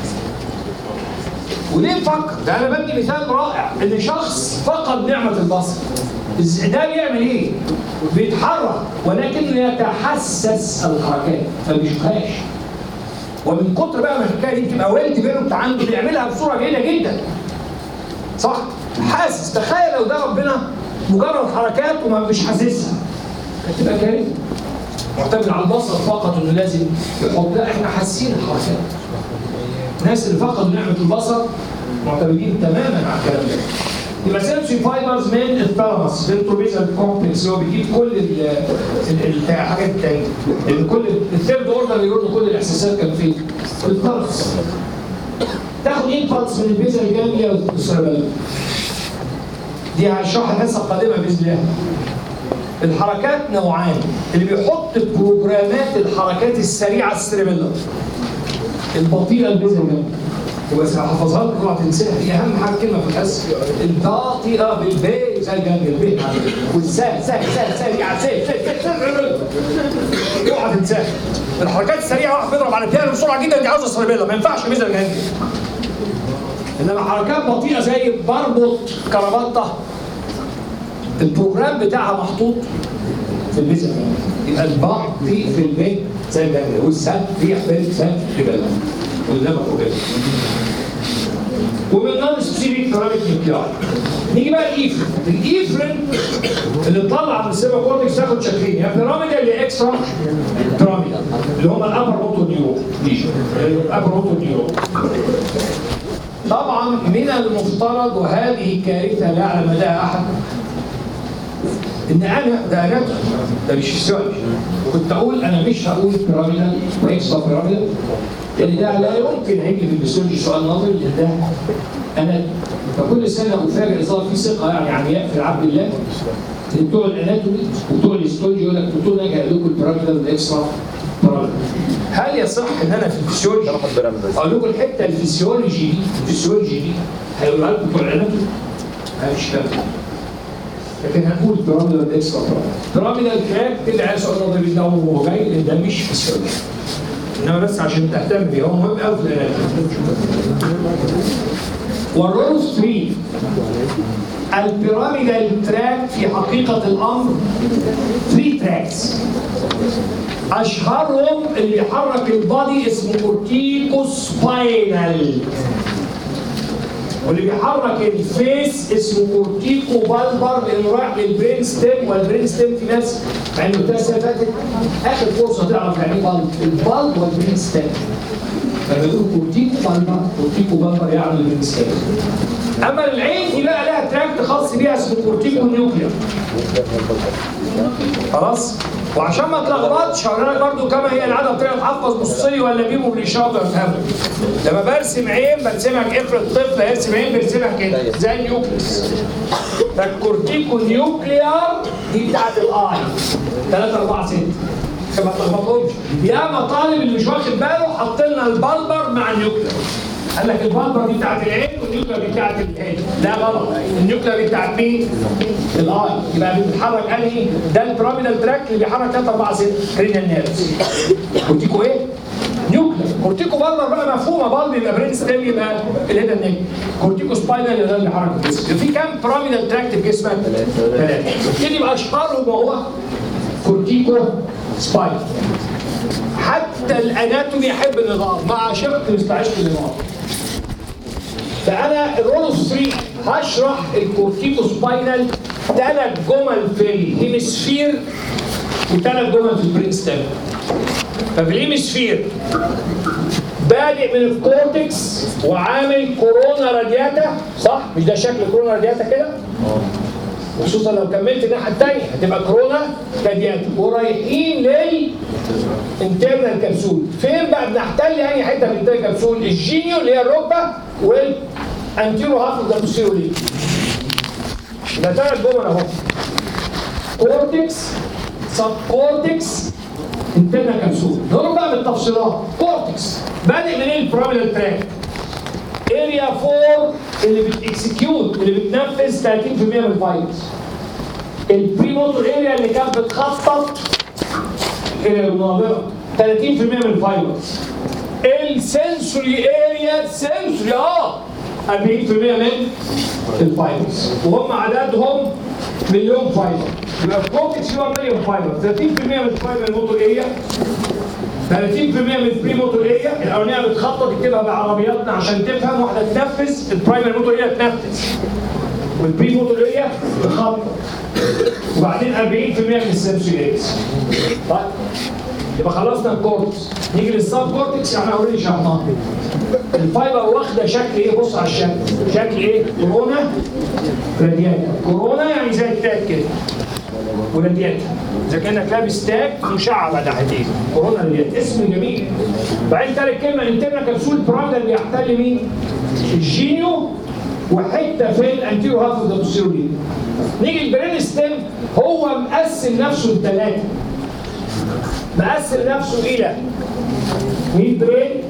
S1: وليه نفكر؟ ده انا بدي مثال رائع ان شخص فقد نعمه البصر إز- ده بيعمل ايه؟ بيتحرك ولكن يتحسس الحركات فما بيشوفهاش ومن كتر بقى ما الحكايه دي بتبقى ويل ديفلوبت عنده بيعملها بصوره جيده جدا صح؟ حاسس تخيل لو ده ربنا مجرد حركات وما مش حاسسها هتبقى كارثه معتمد على البصر فقط انه لازم يحط لا احنا حاسين الحركات الناس اللي فقدوا نعمه البصر معتمدين تماما على الكلام ده يبقى سنسوري فايبرز من الثالاموس الانتروبيزال كومبلكس اللي هو بيجيب كل ال- ال- الحاجات التانية لان كل الثيرد اوردر يقول كل الاحساسات كان فين؟ في الثالاموس تاخد امبلس من البيزل جانجليا والسيربيلم دي هشرحها الحصه القادمه باذن الله الحركات نوعان اللي بيحط بروجرامات الحركات السريعه السيربيلم البطيئه البيزل جانجليا وبس هحفظها لك اوعى تنساها دي اهم حاجه كلمه في الحصه الباطئه بالبي زي الجنجل البي والسا سا سا سريعه سا سا سا اوعى تنساها الحركات السريعه واحد بيضرب على البيانو بسرعه جدا دي عاوزه سربيلا ما ينفعش مثل الجنجل انما حركات بطيئه زي بربط كرافته البروجرام بتاعها محطوط في البيزل يبقى البطيء في البي زي الجنجل والسا ريح بي سا ريبيلا والنبى بروجرام ومن نون سبيسيفيك ثيرابيك نيوكليار نيجي بقى الايفرين الايفرين اللي طلع من السيرفا كورتكس تاخد شكلين يا بيراميدال يا اكسترا بيراميدال اللي هم الابر اوتو نيورو ليجن الابر اوتو نيورو طبعا من المفترض وهذه كارثه لا يعلم لها احد ان انا ده اناتومي ده مش فيسيولوجي كنت اقول انا مش هقول بيراميدال واكسترا بيراميدال لان ده لا يمكن هيجي في الفسيولوجي سؤال نظري لان ده انا فكل سنه افاجئ صار في ثقه يعني عمياء في عبد الله إن بتوع الاناتومي وبتوع الهيستولوجي يقول لك دكتور ناجي قال لكم البيراميدال والاكسترا بيراميدال هل يصح ان انا في الفسيولوجي اقول لكم الحته الفسيولوجي دي الفسيولوجي دي هيقولها لكم بتوع الاناتومي مش كده لكن هنقول بيراميدال والاكسترا بيراميدال بيراميدال تراك كده عايز سؤال نظري بيدور وهو جاي لان ده مش فسيولوجي انما بس عشان تهتم بيه هو مهم قوي في الاناتومي والرول 3 البيراميدال تراك في حقيقة الأمر 3 تراكس أشهرهم اللي بيحرك البادي اسمه كورتيكو سباينال واللي بيحرك الفيس اسمه كورتيكو بالبر لانه رايح للبرين ستيم والبرين ستيم في ناس مع انه الثلاث سنه فاتت اخر فرصه تعرف يعني ايه بالب البالب والبرين ستيم لما يقولوا كورتيكو بالبر كورتيكو بالبر يعني البرين ستيم اما العين دي بقى لها تراكت خاص بيها اسمه كورتيكو نيوكلير خلاص وعشان ما تلخبطش هقول لك برضه كما هي العاده بتاعتي تحفظ نصي ولا بيمو بالاشاره وافهمه لما برسم عين برسمك افرض طفل هيرسم عين بيرسمها كده زي النيوكليس فالكورتيكو نيوكليار دي بتاعت الاي 3 4 6 عشان ما تلخبطهمش يا ما طالب اللي مش واخد باله حط لنا البلبر مع النيوكلير قال لك البلبر دي بتاعت العين والنيوكلير دي بتاعت العين لا غلط النيوكلير دي بتاعت مين؟ الاي يبقى بيتحرك انهي؟ ده البيراميدال تراك اللي بيحرك 3 4 6 كرينيال نيرفز كورتيكو ايه؟ نيوكلير كورتيكو بالبر بقى مفهومه بالب يبقى برين ستيم يبقى الهيد النيك كورتيكو سباينال يبقى ده اللي بيحرك الجسم في كام بيراميدال تراكت في جسمك؟ ثلاثه يبتدي يبقى اشهرهم هو كورتيكو سباين حتى الاناتومي يحب النظام مع شق مستعشق النظام فانا الرول 3 هشرح الكورتيكو سباينال ثلاث جمل في الهيمسفير وثلاث جمل في البرين ستيم ففي الهيمسفير بادئ من الكورتكس وعامل كورونا رادياتا صح؟ مش ده شكل كورونا رادياتا كده؟ وخصوصا لو كملت الناحيه الثانيه هتبقى كورونا رادياتا ورايحين لل انترنال كبسول فين بقى بنحتل اي حته من الانترنال كبسول الجينيو اللي هي الركبه والانتيرو هاف اوف ذا بوستيرو ليج ده ثلاث جمل اهو كورتكس سب كورتكس انترنال كبسول دول بقى بالتفصيلات كورتكس بادئ من ايه البراميدال تراك اريا 4 اللي بتكسكيوت اللي بتنفذ 30% من الفايروس البريموتور اريا اللي كانت بتخطط الناظره 30% من الفايروس السنسوري اريا سنسوري اه 40% من الفايروس وهم عددهم مليون فايبر يبقى الكورتكس هو مليون فايبر 30% من الفايبر الموتور اريا 30% من البري موتور اريا الاولانيه بتخطط اكتبها بعربياتنا عشان تفهم واحده تنفذ البرايمري موتور اريا تنفذ والبري موتور اريا تخطط وبعدين 40% من السنسوري ارياز طيب يبقى خلصنا الكورتكس نيجي للسب كورتكس يعني اوريدي شرحناها الفايبر واخده شكل ايه بص على الشكل شكل ايه كورونا رادياتا كورونا يعني زي التاج كده ورادياتا اذا كانك لابس تاج مشعب على ناحيتين كورونا رادياتا اسم جميل بعدين تالت كلمه انترنا كبسول برايدر بيحتل مين؟ الجينيو وحته في الانتيرو هاف اوف ذا بوستيريور نيجي البرين ستيم هو مقسم نفسه لثلاثه مقسم نفسه الى ميد برين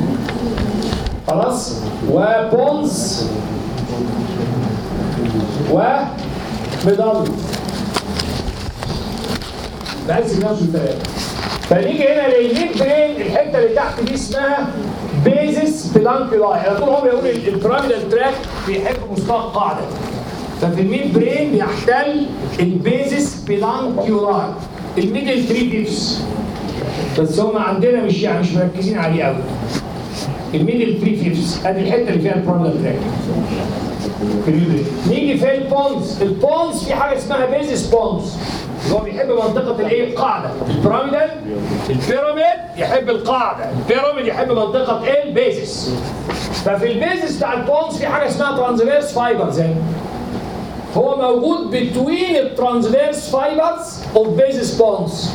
S1: خلاص وبونز ومضل مقسم نفسه لثلاثه فنيجي هنا للميد برين الحته اللي تحت دي اسمها بيزس بلانكيولاي على طول هو بيقول البيراميدال تراك بيحب مستوى القاعده ففي الميد برين بيحتل البيزس بلانكيولاي الميدل 3 ديفس بس هم عندنا مش يعني مش مركزين عليه قوي الميدل 3 فيفز ادي الحته اللي فيها البراميدال تراك في الميد برين نيجي في البونز البونز في حاجه اسمها بيزس بونز هو بيحب منطقة الايه؟ القاعدة. البيراميدال البيراميد يحب القاعدة، البيراميد يحب منطقة ايه؟ البيزس. ففي البيزس بتاع البونز في حاجة اسمها ترانزفيرس فايبرز هنا. هو موجود بتوين الترانزفيرس فايبرز اوف بيزس بونز.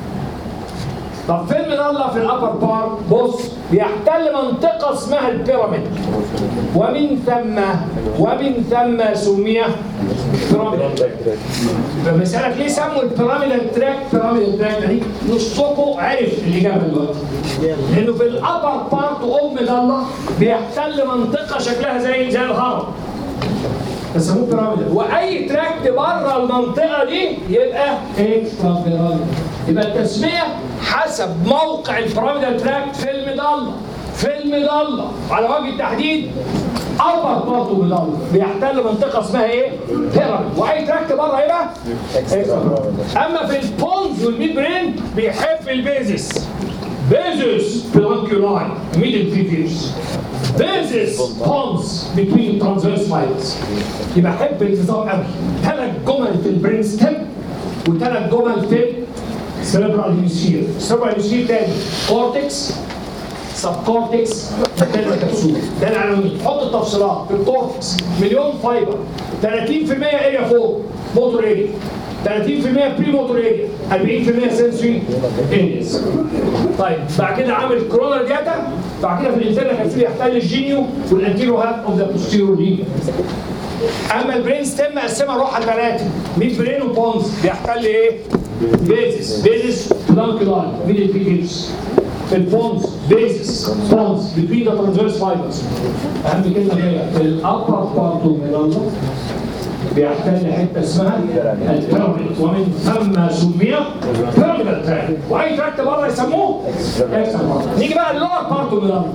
S1: طب فين الله في الابر بارت؟ بص بيحتل منطقة اسمها البيراميد. ومن ثم ومن ثم سمي بيراميدال فبسألك ليه سموا البيراميدال تراك بيراميدال تراك دي نصكم عرف الإجابة دلوقتي لأنه في الأبر بارت أم الله بيحتل منطقة شكلها زي زي الهرم بيسموه بيراميدال وأي تراكت بره المنطقة دي يبقى اكسترا بيراميدال يبقى التسمية حسب موقع البيراميدال تراكت في المظلة في المظلة على وجه التحديد ابر بارت مظلة بيحتل منطقة اسمها ايه؟ بيراميد واي تراكت بره يبقى اكسترا اما في البونز والميد برين بيحب البيزس بيزس بلانكيولاي ميدل فيفيرز بيزس بونز بتوين ترانزفيرس فايلز يبقى حب الانتظام قوي ثلاث جمل في البرين ستيم وثلاث جمل في السيربرال هيمسفير السيربرال هيمسفير تاني كورتكس سب كورتكس كلمه كبسول ده العناوين حط التفصيلات في الكورتكس مليون فايبر 30% اريا فوق موتور اريا 30% بري موتور اريا 40% سنسوري ارياز طيب بعد كده عامل كورونا داتا بعد كده في الانترنال كبسول يحتل الجينيو والانتيرو هاب اوف ذا بوستيريور لينيا اما البرين ستيم مقسمه روحها ثلاثه ميد برين وبونز بيحتل ايه؟ بيزس بيزس بلانكيلاي ميدل فيجرز في البونز بيزس بونز بتوين ذا ترانسفيرس فايبرز اهم كلمه هي في الابر بارت من الله بيحتل حته اسمها البيراميد ومن ثم سمي بيراميدال تراك واي تراك بره يسموه اكسترا نيجي بقى اللور بارت من الله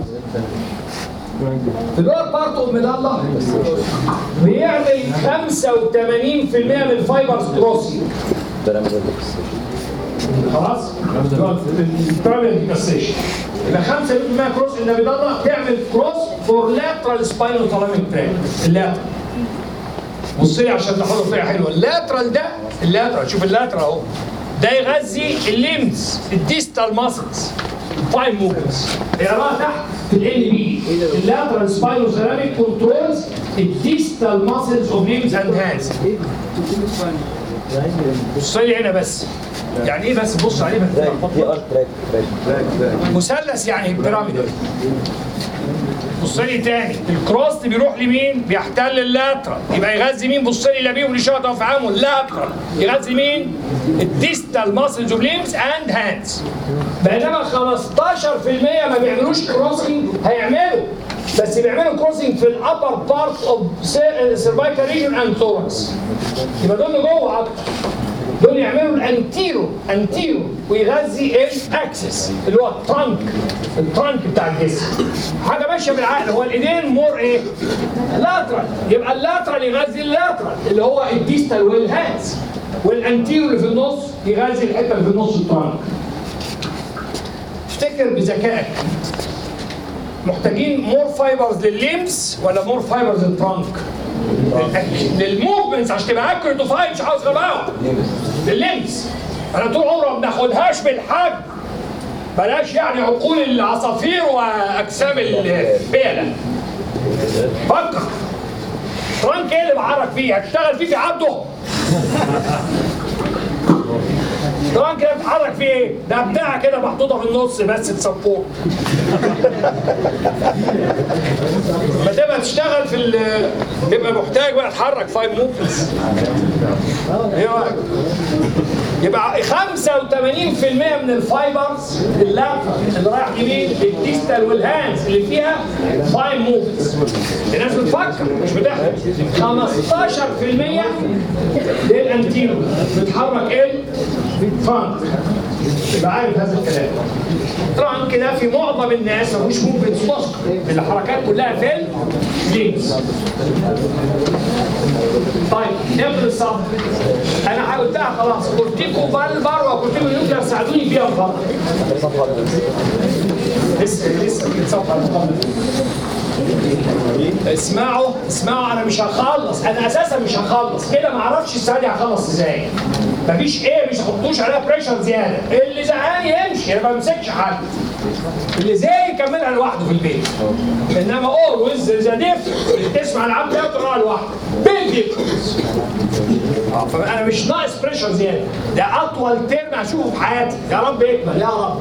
S1: في اللور بارت اوف ميدالا بيعمل 85% من الفايبرز كروسنج خلاص؟ البيراميد ديكاستيشن يبقى 5% كروس ان ميدالا تعمل كروس فور لاترال سباينال ثالاميك تراك اللاترال بص لي عشان تاخدوا فيها حلوه اللاترال ده اللاترال شوف اللاترال اهو ده يغذي الليمز الديستال ماسلز الفاين موفمنتس اقراها تحت في ال بي اللاترال سباينو سيراميك كنترولز الديستال ماسلز اوف ليمز اند هاندز بص لي هنا بس يعني ايه بس بص عليه
S2: دي ار تراك تراك
S1: مثلث يعني بيراميدال بص لي تاني الكروس بيروح لمين؟ بيحتل اللاترال يبقى يغذي مين؟ بص لي لا بيهم لشوط افعامه اللاترال يغذي مين؟ الديستال ماسلز اوف ليمز اند هاندز بينما 15% ما بيعملوش كروسنج هيعملوا بس بيعملوا كروسنج في الابر بارت اوف سيرفايكال ريجن اند ثوركس يبقى دول اللي جوه اكتر دول يعملوا الانتيرو انتيرو ويغذي الاكسس اللي هو الترانك الترانك بتاع الجسم حاجه ماشيه بالعقل هو الايدين مور ايه؟ لاترال يبقى اللاترال يغذي اللاترال اللي هو الديستال والهاندز والانتيرو اللي في النص يغذي الحته اللي في النص الترانك افتكر بذكائك محتاجين مور فايبرز للليمز ولا مور فايبرز للترانك؟ للموفمنتس عشان تبقى اكيوريت وفاين مش عاوز غباوه للليمز انا طول عمري ما بناخدهاش بالحجم بلاش يعني عقول العصافير واجسام الفيله فكر فرانك ايه اللي بعرك فيه هتشتغل فيه في عبده طبعا كده بتتحرك فيه ايه؟ ده بتاع كده محطوطه في النص بس تسبورت ما تبقى تشتغل في ال تبقى محتاج بقى تحرك فايف موفمنتس ايه رايك؟ يبقى 85% من الفايبرز اللافه اللي رايح يمين الديستال والهاندز اللي فيها فايف موفمنتس الناس بتفكر مش بتحفظ 15% للانتيرو بتحرك ايه؟ فرانك يبقى عارف هذا الكلام فرانك ده في معظم الناس ملوش موفمنتس ماسك الحركات كلها في اللينز طيب نقل الصف انا قلتها خلاص كورتيكو بالبر وكورتيكو نيوكلير ساعدوني فيها الفرق لسه لسه في صفحه مقابله اسمعوا اسمعوا انا مش هخلص انا اساسا مش هخلص كده ما اعرفش السنه دي هخلص ازاي مفيش ايه مش هحطوش عليها بريشر زياده اللي زهقان يمشي انا ما بمسكش حد اللي زي يكملها لوحده في البيت انما اولويز ذا ديف اللي تسمع العبد ده تقراها لوحده بيج ديفرنس اه فانا مش ناقص بريشر زياده ده اطول ترم هشوفه في حياتي يا رب يكمل يا رب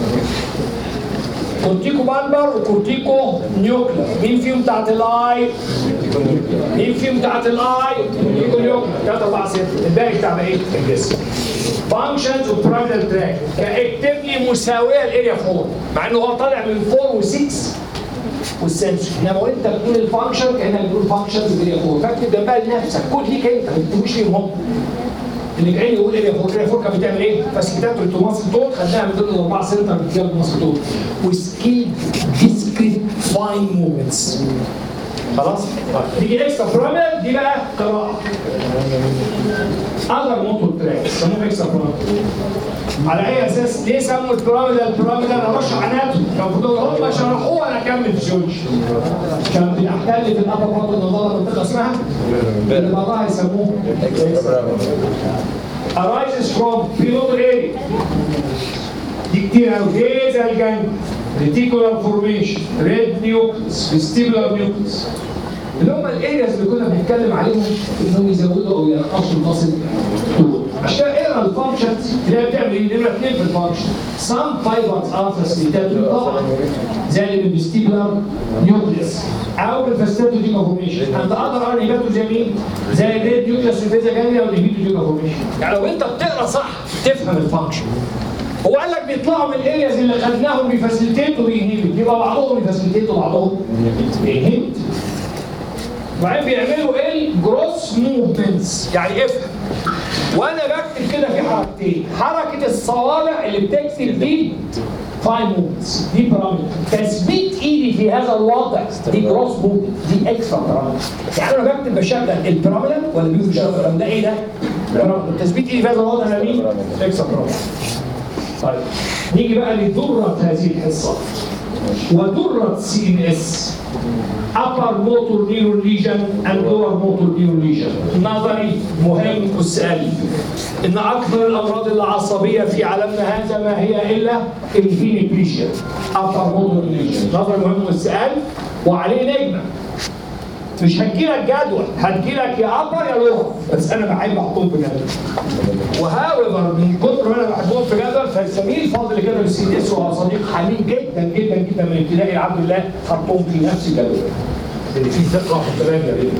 S1: كورتيكو بالبر وكورتيكو نيوكلر مين فيهم بتاعت الاي مين فيهم بتاعت الاي كورتيكو نيوكلر 3 4 6 الباقي بتاع ايه الجسم فانكشنز اوف برايمري تراك اكتب لي مساويه لاريا 4 مع انه هو طالع من 4 و6 والسنسور انما وانت بتقول الفانكشن كانك بتقول فانكشنز اريا 4 فاكتب جنبها لنفسك كود ليك انت ما تكتبوش ليهم هم اللي جاي يقول اريا 4 اريا 4 كانت بتعمل ايه؟ فاسكتاتور تو ماسل تول خدناها من ضمن الاربعه سنتر بتجيب ماسل تول وسكيل ديسكريت فاين موفمنتس خلاص؟ تيجي اكسترا برامل دي بقى قراءه اذر موتور تراك سموه اكسترا برامل على اي اساس ليه سموا البراميدال البراميدال انا بشرح اناتومي لو هم شرحوه انا اكمل فيزيولوجي كان بيحتل في الابر بطن النظاره منطقه اسمها اللي بعضها يسموه arises from pivotal area دي كتير قوي جيزا الجنب ريتيكولار فورميشن ريد نيوكلس فيستيبولار نيوكلس اللي هم الارياز اللي كنا بنتكلم عليهم انهم يزودوا او ينقصوا المصل طول عشان اقرا الفانكشنز تلاقي بتعمل ايه؟ نمره اثنين في الفانكشن سام فايبرز ار فاسيليتاتور طبعا زي اللي بالفيستيبولار نيوكليس او بالفاستاتو ديكا فورميشن اند اذر ار نيباتو زي مين؟ زي الريد نيوكليس والفيزا جانجليا والنيبيتو ديكا فورميشن يعني لو انت بتقرا صح تفهم الفانكشن هو قال لك بيطلعوا من الارياز اللي خدناهم بيفاسيليتيت وبينهبت يبقى بعضهم بيفاسيليتيت وبعضهم بينهبت وبعدين بيعملوا ايه؟ جروس موفمنتس يعني افهم وانا بكتب كده في حركتين حركه الصوابع اللي بتكتب دي فاين موفمنتس دي بارامتر تثبيت ايدي في هذا الوضع دي جروس موفمنت دي اكسترا بارامتر يعني انا بكتب بشغل البارامتر ولا بيقول بشغل ده ايه ده؟ بارامتر تثبيت ايدي في هذا الوضع ده مين؟ اكسترا بارامتر طيب نيجي بقى لذرة هذه الحصة وذرة سي ان اس upper motor neuron lesion and lower motor neuron lesion نظري مهم والسؤال ان اكثر الامراض العصبيه في عالمنا هذا ما هي الا الهيميبليشيا upper motor lesion نظري مهم والسؤال وعليه نجمه مش هتجيلك جدول هتجيلك يا ابر يا لور بس انا بحب احطهم في جدول وهاويفر من كتر ما انا بحطهم في جدول فالزميل فاضل كده بالسي اس وهو صديق حميد جدا جدا جدا من ابتدائي عبد الله حطهم في نفس الجدول اللي فيه ذكرى في الثلاجه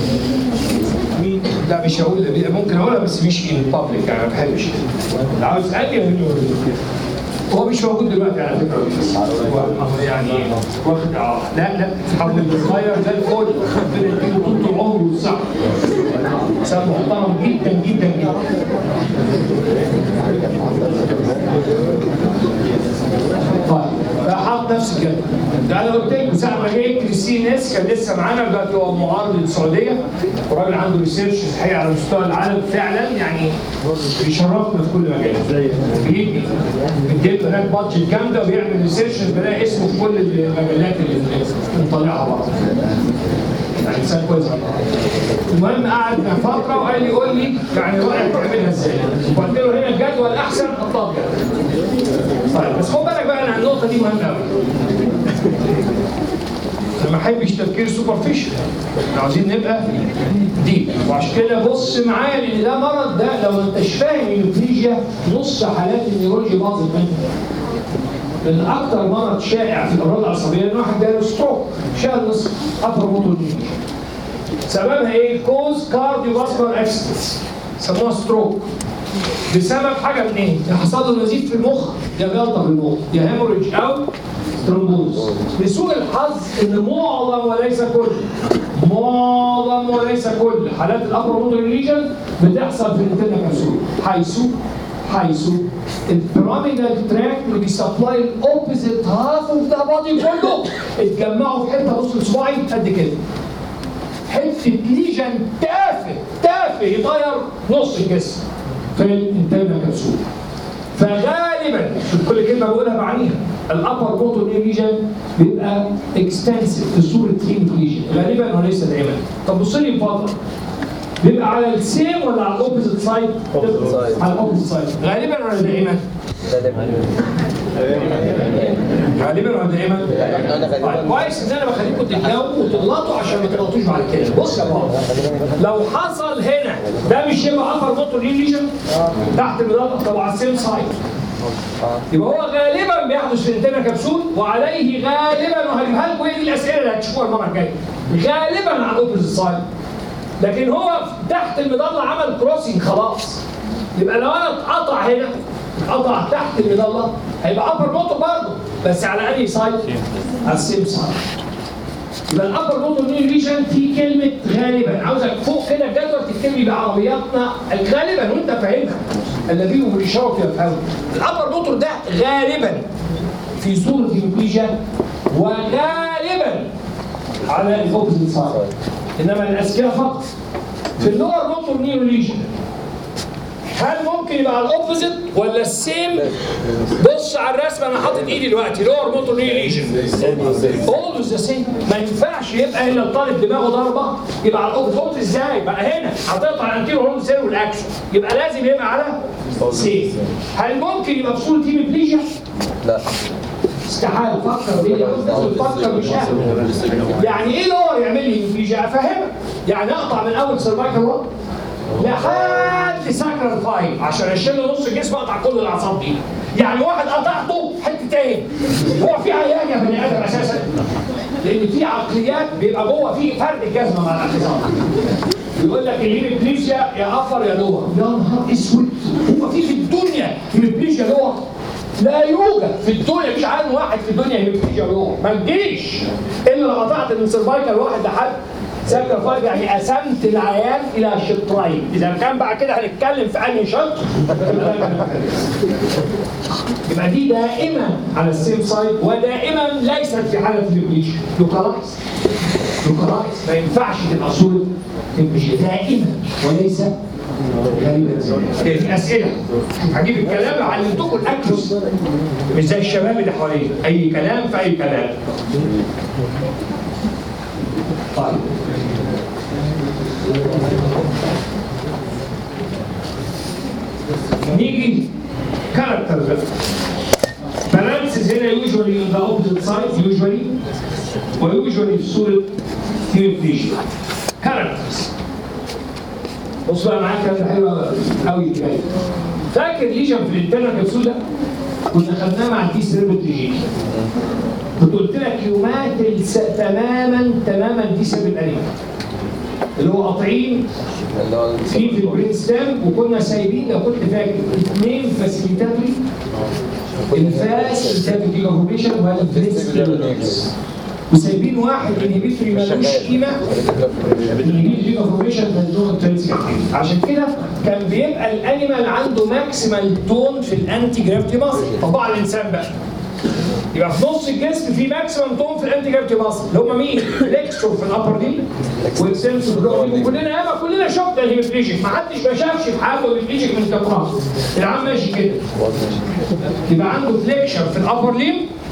S1: مين؟ لا مش هقول ممكن اقولها بس مش ان بابليك انا ما بحبش اللي عاوز يسالني يقول لي هو مش موجود دلوقتي على فكره هو يعني واخد اه لا لا حول صغير زي الفل ربنا يديله طول العمر والصحه انسان محترم جدا جدا جدا طيب حاط نفس الجدول ده انا قلت لكم ساعه ما جاي كريستين ناس كان لسه معانا دلوقتي هو معارض للسعوديه وراجل عنده ريسيرش الحقيقه على مستوى العالم فعلا يعني بيشرفنا في كل مجال بيجي بيديله هناك بادجت جامده وبيعمل ريسيرش بلاقي اسمه في كل المجلات اللي مطلعها بره يعني احسن كويس المهم قعد مع فتره وقال لي قول لي يعني رايك تعملها ازاي قلت له هنا الجدول الاحسن حطها بجد طيب بس خد بالك بقى انا النقطه دي مهمه قوي انا ما احبش تفكير سوبرفيشال احنا عاوزين نبقى ديب وعشان كده بص معايا لان ده مرض ده لو ما انتش فاهم النيوكليجيا نص حالات النيورولوجي باظت منك لان اكتر مرض شائع في الامراض العصبيه ان واحد جاله ستروك شال نص ابر موتور سببها ايه؟ كوز كارديو فاسكولار اكسيدنتس سموها ستروك بسبب حاجه من ايه؟ يا حصل له نزيف في المخ يا جلطه في المخ يا هيموريج او ترومبوز لسوء الحظ ان معظم وليس كل معظم وليس كل حالات الابر موتور ليجن بتحصل في الانترنا كبسول حيث حيث البيراميدال تراك اللي بيسبلاي الاوبوزيت هاف اوف ذا بادي كله اتجمعوا في حته نص صباعي قد كده حته ليجن تافه تافه يطير نص الجسم في الانترنا كبسول فغالبا شوف كل كلمه بقولها معنيها الابر موتور ليجن بيبقى اكستنسيف في صوره هيم ليجن غالبا وليس دائما طب بص لي بفضل بيبقى على السيم ولا على الاوبوزيت سايد؟
S2: side.
S1: على الاوبوزيت سايد غالبا ولا دائما؟ غالبا ولا دائما؟
S2: احنا قلنا
S1: طيب
S2: غالبا
S1: كويس ان انا بخليكم تجاوبوا وتغلطوا عشان ما تغلطوش بعد كده بص يا بابا لو حصل هنا ده مش يبقى ابر موتور ليجن تحت المضاد طب على السيم سايد يبقى هو غالبا بيحدث في الانتنا كبسول وعليه غالبا وهجيبها لكم هي دي الاسئله اللي هتشوفوها المره الجايه غالبا على الاوبوزيت سايد لكن هو تحت المظله عمل كروسنج خلاص يبقى لو انا اتقطع هنا اتقطع تحت المظله هيبقى ابر موتور برضه بس على انهي سايد؟ على السيم سايد يبقى الابر موتور نيو ريجن في كلمه غالبا عاوزك فوق كده الجدول تكتب لي بعربياتنا غالبا وانت فاهمها الذين هم بالشرف يفهموا الابر موتور ده غالبا في صوره هيموبليجيا وغالبا على الاوبزيت سايد انما الاذكياء فقط في اللور موتور نيو ريجن هل ممكن يبقى على الاوبوزيت ولا السيم بص على الرسمه انا حاطط ايدي دلوقتي لور موتور نيو ريجن اولوز ذا سيم ما ينفعش يبقى الا الطالب دماغه ضربه يبقى على الاوبوزيت قلت ازاي بقى هنا هتقطع الانتيرو هورن سيل والاكشن يبقى لازم يبقى على سيم هل ممكن يبقى بصوره تيم بليجر
S2: لا
S1: استحاله فكر بيه فكر مش اهل يعني ايه لور يعمل لي بليجر افهمك يعني اقطع من اول سيرفايكال وان لحد ساكرال فايل عشان اشيل نص الجسم اقطع كل الاعصاب دي يعني واحد قطعته حتتين هو في عيان يا بني ادم اساسا لان في عقليات بيبقى جوه في فرد الجزمه مع الاعتصام يقول لك الهيمبليشيا يا افر يا لور يا نهار اسود هو في في الدنيا هيمبليشيا لور لا يوجد في الدنيا مفيش عالم واحد في الدنيا هيمبليشيا لور ما تجيش الا لو قطعت من سيرفايكال واحد لحد ساكر فايف يعني قسمت العيان الى شطرين اذا كان بعد كده هنتكلم في انهي شط يبقى دي دائما على السيم سايد ودائما ليست في حاله الابليشن لوكالايز لوكالايز ما ينفعش تبقى صوره الابليشن دائما وليس غالبا في اسئله هجيب الكلام اللي علمتكم الاكلوس مش زي الشباب اللي حوالينا اي كلام في اي كلام طيب نيجي كاركتر بقى balances هنا usually on the opposite side usually ويوجوالي في صورة هيموفليشن كاركترز بص بقى معاك كلام حلو قوي جاي فاكر ليجن في الانترنال كبسول ده كنا خدناه مع الدي سيربت ليجن كنت قلت لك يماثل س- تماما تماما دي سيربت انيما اللي هو قاطعين
S2: اللي هو
S1: في في البرين ستام وكنا سايبين لو كنت فاكر اثنين فاسيليتاتوري الفاس بتاعت الديكومبيشن والفريكس وسايبين واحد انهبيتوري ملوش قيمه الانهبيتوري ديكومبيشن عشان كده كان بيبقى الانيمال عنده ماكسيمال تون في الانتي جرافيتي ماسل طبعا الانسان بقى يبقى في نص الجسم في ماكسيمم تون في الانتي جرافيتي ماسل اللي هم مين؟ ليكستور في الابر دي والسنسور في اللور دي وكلنا ياما كلنا شفنا الهيموفليجيك ما حدش ما شافش في حياته الهيموفليجيك من التقرار العام ماشي كده يبقى عنده فليكشر في الابر ليم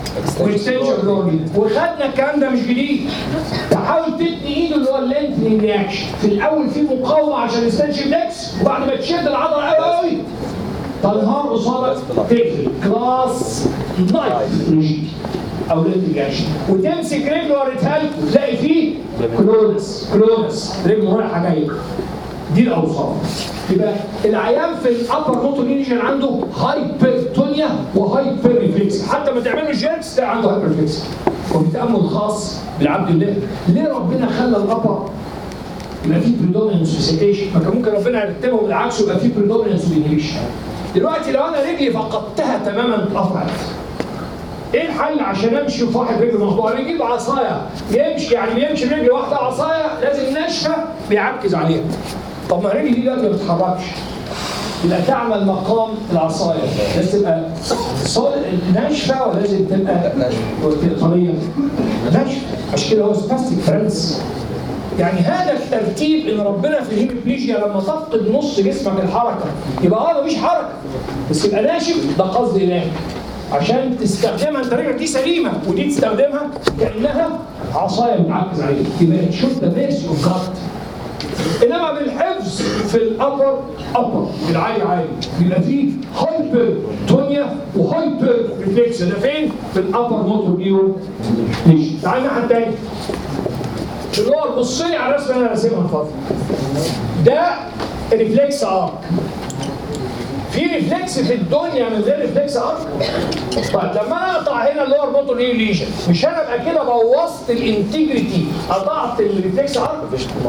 S1: واكستنشن لوري وخدنا الكلام ده مش جديد تحاول تتني ايده اللي هو اللينثنج رياكشن في الاول في مقاومه عشان يستنشق فليكس وبعد ما تشد العضله قوي قوي تنهار قصادك تقفل كلاس نايف ريجيد او لينثنج رياكشن وتمسك رجله وريتها له تلاقي فيه كلونس كلونس رجله رايحه جايه دي الاوصاف يبقى العيان في الابر موتور ليجن عنده هايبرتونيا وهايبر ريفلكس حتى ما تعمل له جيركس تلاقي عنده هايبر ريفلكس وبتامل خاص بالعبد الله ليه ربنا خلى الابر يبقى فيه بريدومينس وسيتيشن ما كان ممكن ربنا يرتبه بالعكس ويبقى فيه بريدومينس وانهبيشن دلوقتي لو انا رجلي فقدتها تماما اتقطعت ايه الحل عشان امشي في واحد رجله مقطوعه يجيب عصايه يمشي يعني بيمشي برجل واحده عصايه لازم ناشفه بيعكز عليها طب ما رجلي دي دلوقتي ما بتتحركش يبقى تعمل مقام العصايه لازم تبقى صول- ناشفه ولازم تبقى طريه ناشفه عشان كده هو سباستيك فرنس يعني هذا الترتيب ان ربنا في الهيموبليجيا لما تفقد نص جسمك الحركه يبقى اه مفيش حركه بس يبقى ناشف ده قصد الهي عشان تستخدمها انت رجلك دي سليمه ودي تستخدمها كانها عصايه بتعكز عليك يبقى تشوف ذا ميرسي اوف جاد انما بالحفظ في الابر ابر العالي عالي بيبقى فيه هايبر تونيا وهايبر ريفلكس ده فين؟ في الابر موتور نيورو ليش؟ تعال الناحيه الثانيه اللور بص لي على الرسمه اللي انا راسمها من فتره ده ريفلكس ارك في ريفلكس في الدنيا من غير ريفلكس ارك طيب لما انا اقطع هنا اللور موتور نيورو ليجن مش انا ابقى كده بوظت الانتجريتي قطعت الريفلكس ارك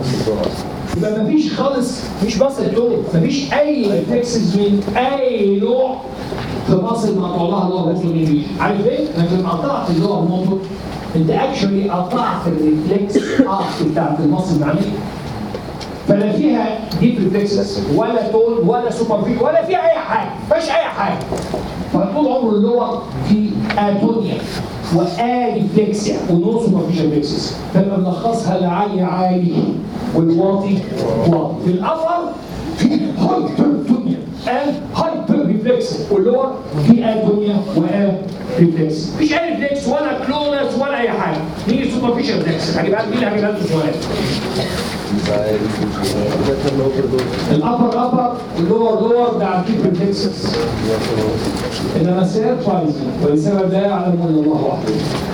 S1: يبقى مفيش خالص مش مصل دول مفيش اي ريفلكسز من اي نوع في مصل مقطوع لها اللور موتور نيورو عارف ليه؟ لانك لما قطعت اللور موتور انت اكشولي قطعت الريفلكس ارك بتاعت المصل العميق فلا فيها ديب ريفلكسز ولا تون ولا سوبر في ولا فيها اي حاجه ما فيش اي حاجه فطول عمره اللور في اتونيا واريفلكسيا ونو سوبرفيشال ريفلكسز فلما نلخصها العالي عالي والواطي واطي في الافر في هايبرتونيا and هايبر ريفلكس واللور في اتونيا وريفلكس مفيش اي ريفلكس ولا كلونس ولا اي حاجه نيجي سوبرفيشال ريفلكس هجيبها مين اللي هجيبها لكم سؤال الابر ابر واللور لور ده عارفين ريفلكسز انما السير فايزي ولسبب لا يعلم الا الله وحده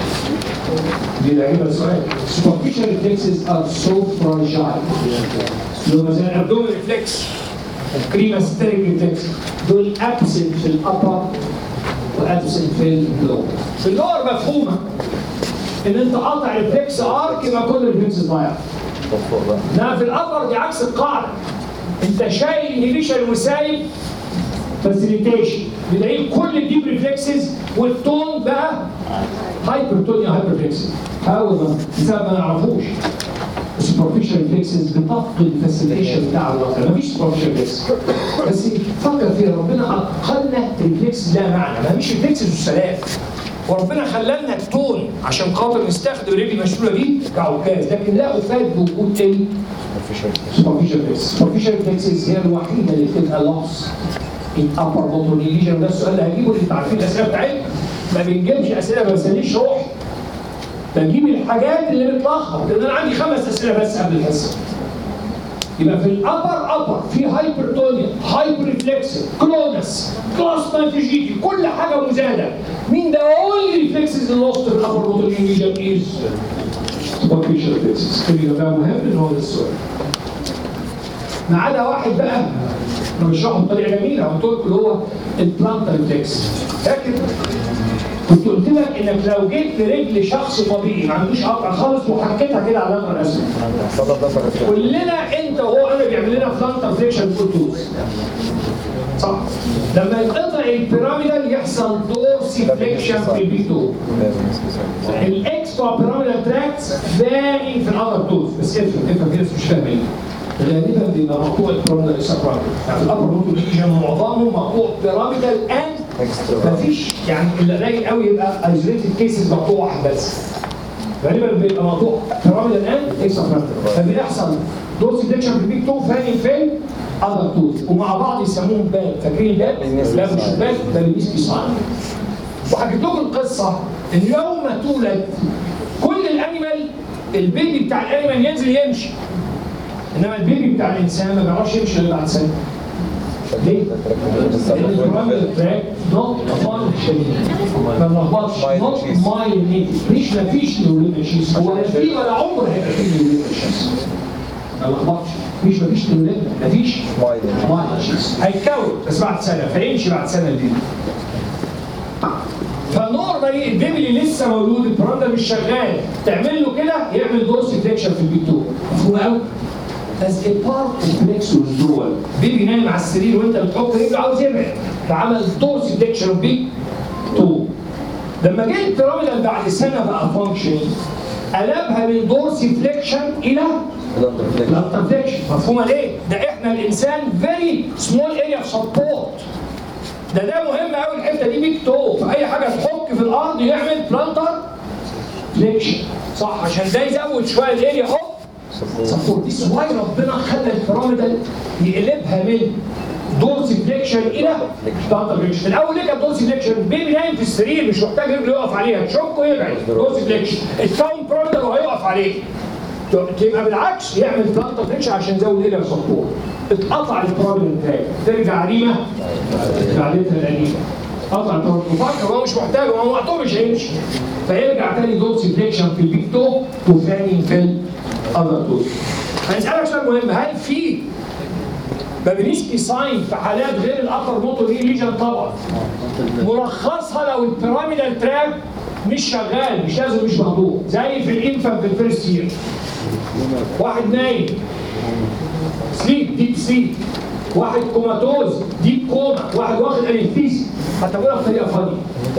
S1: دي العيبه السؤال superficial reflexes are so fragile لو مثلا الابدومين ريفلكس الكريماستيريك ريفلكس دول ابسنت في الابر وابسنت في اللور في اللور مفهومه ان انت قاطع ريفلكس ارك يبقى كل الريفلكس ضايع انما في الابر دي عكس القاعده انت شايل انهبيشن وسايب فاسيليتيشن بتلاقي كل الديب ريفلكسز والتون بقى هايبرتونيا هايبر ريفلكسز هاويفر بسبب ما نعرفوش السوبرفيشال ريفلكسز بتفقد الفاسيليتيشن بتاع الوضع مفيش سوبرفيشال ريفلكس بس فكر فيها ربنا اقلنا ريفلكس لا معنى ما فيش ريفلكسز والسلام وربنا خلانا التون عشان خاطر نستخدم الرجل المشلوله دي كعكاز لكن لا افاد بوجود ايه؟ سوبرفيشال ريفلكس سوبرفيشال ريفلكسز هي الوحيده اللي بتبقى لوس الابر موتور ليجن ده السؤال اللي هجيبه اللي انتوا عارفين الاسئله بتاعتنا ما بنجيبش اسئله ما بساليش روح بجيب الحاجات اللي بتلخبط لان انا عندي خمس اسئله بس قبل الحصه يبقى في الابر ابر في هايبرتونيا هايبر ريفلكس كلونس كلاس مانتيجيتي كل حاجه مزاده مين ده اونلي ريفلكسز اللوست في الابر موتور ليجن از سوبرفيشال ريفلكسز كده بقى مهم ان هو ده السؤال ما عدا واحد بقى انا بشرحه بطريقه جميله قلت لكم اللي هو البلانتر ريفلكس فاكر كنت قلت لك انك لو جبت رجل شخص طبيعي ما عندوش قطع خالص وحكيتها كده على الامر الاسود كلنا انت وهو انا بيعمل لنا بلانتر فليكشن كوتوز صح لما يتقطع البيراميدال يحصل دورسي فليكشن في البي 2 الاكسترا بيراميدال تراكتس فاري في الاذر توز بس افهم افهم في ناس مش فاهمه ايه غالبا بيبقى مقطوع البيراميدال ساكرال يعني في الابر روتو ليجن معظمه مقطوع بيراميدال اند مفيش يعني اللي قليل قوي يبقى ايزوليتد كيسز مقطوع واحد بس غالبا بيبقى مقطوع بيراميدال اند اكسترا بيراميدال فبيحصل دورسي فليكشن في البيك 2 فاني فين اذر توز ومع بعض يسموهم باد فاكرين الباد؟ لا مش باد ده بيمسك ساين وحكيت لكم القصه ان يوم ما تولد كل الانيمال البيبي بتاع الانيمال ينزل يمشي انما البيبي بتاع الانسان ما بيعرفش يمشي الا بعد سنه ليه؟ لان البرامج تراك نوت فانكشنينج ما نلخبطش نوت مايلينيت مش ما فيش نيوريتشيز هو لا في ولا عمر هيبقى في نيوريتشيز ما نلخبطش مش ما فيش نيوريتشيز ما فيش مايلينيت هيتكون بس بعد سنه فيمشي بعد سنه البيبي فنورمالي البيبي اللي لسه مولود البرام ده مش شغال تعمل له كده يعمل دورس فليكشن في البيك تو مفهوم قوي؟ as a part of flex withdrawal بيبي نايم على السرير وانت بتحط رجله عاوز يبعد فعمل دورس فليكشن في بيك تو لما جه البيراميدال بعد سنه بقى فانكشن قلبها من دورس فليكشن الى بلانتر فليكشن مفهومه ليه؟ ده احنا الانسان فيري سمول اريا اوف سبورت ده ده مهم قوي الحته دي بيك تو فاي حاجه تحك في الارض يعمل بلانتر فليكشن صح عشان ده يزود شويه الاريا اهو سبورت دي واي ربنا خلى البيراميدال يقلبها من دورس فليكشن الى بلانتر فليكشن الاول ليه كانت دورس فليكشن بيبي نايم في السرير مش محتاج رجله يقف عليها تشك ويبعد دورس فليكشن التاون بيراميدال وهيقف عليه تبقى بالعكس يعمل بلانتر فليكشن عشان يزود الى سبورت اتقطع البروبلم تراك ترجع ريمه بعدتها القديمه قطع البروبلم مفكر هو مش محتاج هو وقته مش هيمشي فيرجع تاني دورس فليكشن في البيك تو وثاني في الاذر تو هنسالك سؤال مهم هل في بابينسكي ساين في حالات غير الابر موتور ايه ليجن طبعا ملخصها لو البيراميدال تراك مش شغال مش لازم مش مهضوم زي في الانفان في الفيرست يير واحد نايم سليب ديب سليب واحد كوماتوز ديب كوما واحد واخد انستيزي هتقولها بطريقه فاضيه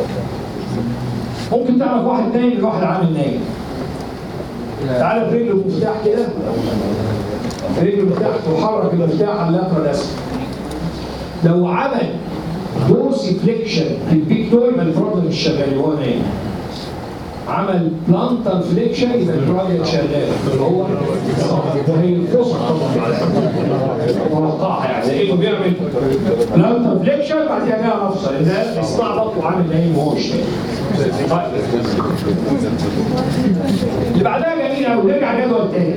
S1: ممكن تعرف واحد نايم من واحد عامل نايم تعالى برجله المفتاح كده برجله المفتاح وحرك المفتاح على اللاترال اسفل لو عمل دورسي فليكشن في البيك تو يبقى البروبلم مش شغال وهو نايم عمل بلانتر فليكشن يبقى الراجل شغال هو وهي الفرصه طبعا توقعها يعني لانه بيعمل بلانتر فليكشن بعديها جاي مفصل ده استعبط وعامل نايم وهو مش نايم طيب. اللي بعدها جميل قوي نرجع جدول تاني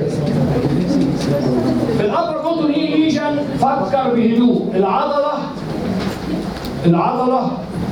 S1: في الابر موتور ايه ليجن فكر بهدوء العضله العضله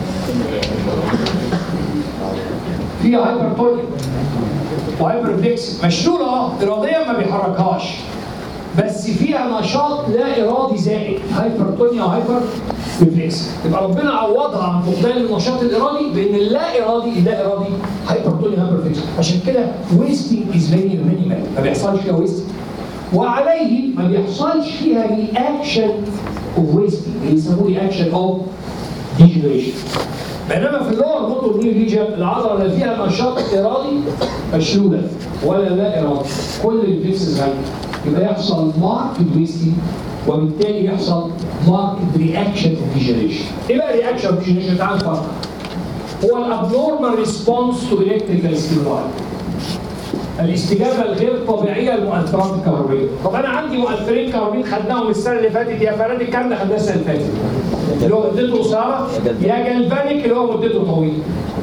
S1: فيها هايبرتونيا وهايبر فليكس مشلوله اه اراديا ما بيحركهاش بس فيها نشاط لا ارادي زائد هايبرتونيا وهايبر ريفلكس يبقى ربنا عوضها عن فقدان النشاط الارادي بان اللا ارادي اللا ارادي هايبرتونيا هايبر ريفلكس عشان كده ويستنج از فيري مينيمال ما بيحصلش فيها ويستنج وعليه ما بيحصلش فيها رياكشن اوف ويستنج اللي يسموه رياكشن اوف ديجنريشن بينما في اللور موتور نير ريجن العضله اللي فيها نشاط ارادي مشلوله ولا لا ارادي كل الفيكسز هاي يبقى يحصل ماركت ويستنج وبالتالي يحصل ماركت رياكشن اوف ديجنريشن ايه بقى رياكشن اوف ديجنريشن تعال نفكر هو الابنورمال ريسبونس تو الكتريكال ستيمولاي الاستجابه الغير طبيعيه للمؤثرات الكهربائيه طب انا عندي مؤثرين كهربائيين خدناهم السنه اللي فاتت يا فراد الكلام ده خدناه السنه اللي فاتت اللي هو مدته قصيره يا جلفانيك اللي هو مدته طويله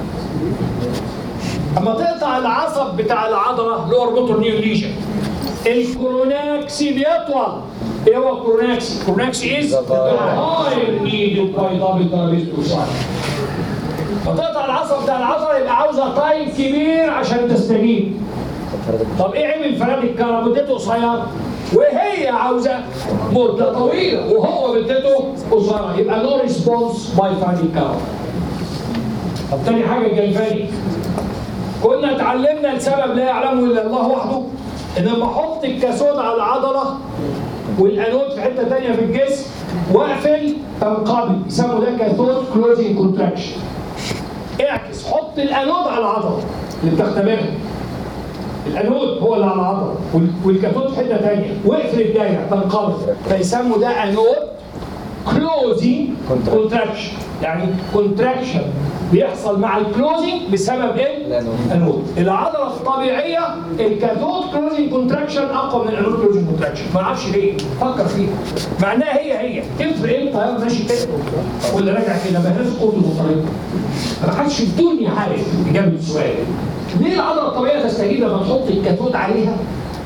S1: اما تقطع العصب بتاع العضله اللي هو موتور نيو ليجن الكوروناكسي بيطول ايه هو الكوروناكسي؟ الكوروناكسي از هاي نيد باي دبل ترابيزو فتقطع العصب بتاع العضله يبقى عاوزه تايم كبير عشان تستجيب طب ايه عيب الفراد الكهرباء مدته قصيره وهي عاوزه مده طويله وهو مدته قصيره يبقى نو ريسبونس باي فراد الكهرباء طب تاني حاجه الجلفاني كنا اتعلمنا لسبب لا يعلمه الا الله وحده ان لما احط الكاثود على العضله والانود في حته ثانيه في الجسم واقفل تنقبض يسموا ده كاثود كلوزنج كونتراكشن اعكس حط الانود على العضله اللي بتختبرها الانود هو اللي على العضله وال- والكاثود في حته ثانيه واقفل الدايره تنقبض فيسموا ده انود كلوزنج كونتراكشن يعني كونتراكشن بيحصل مع الكلوزنج بسبب ايه؟
S2: الأنود.
S1: الانود العضله الطبيعيه الكاثود كلوزنج كونتراكشن اقوى من الانود كلوزنج كونتراكشن ما اعرفش ليه فكر فيها مع انها هي هي تفرق ايه الطيار ماشي كده ولا راجع كده ما هيش قوه البطاريه ما حدش في الدنيا عارف اجابه السؤال ليه العضله الطبيعيه تستجيب لما تحط الكاثود عليها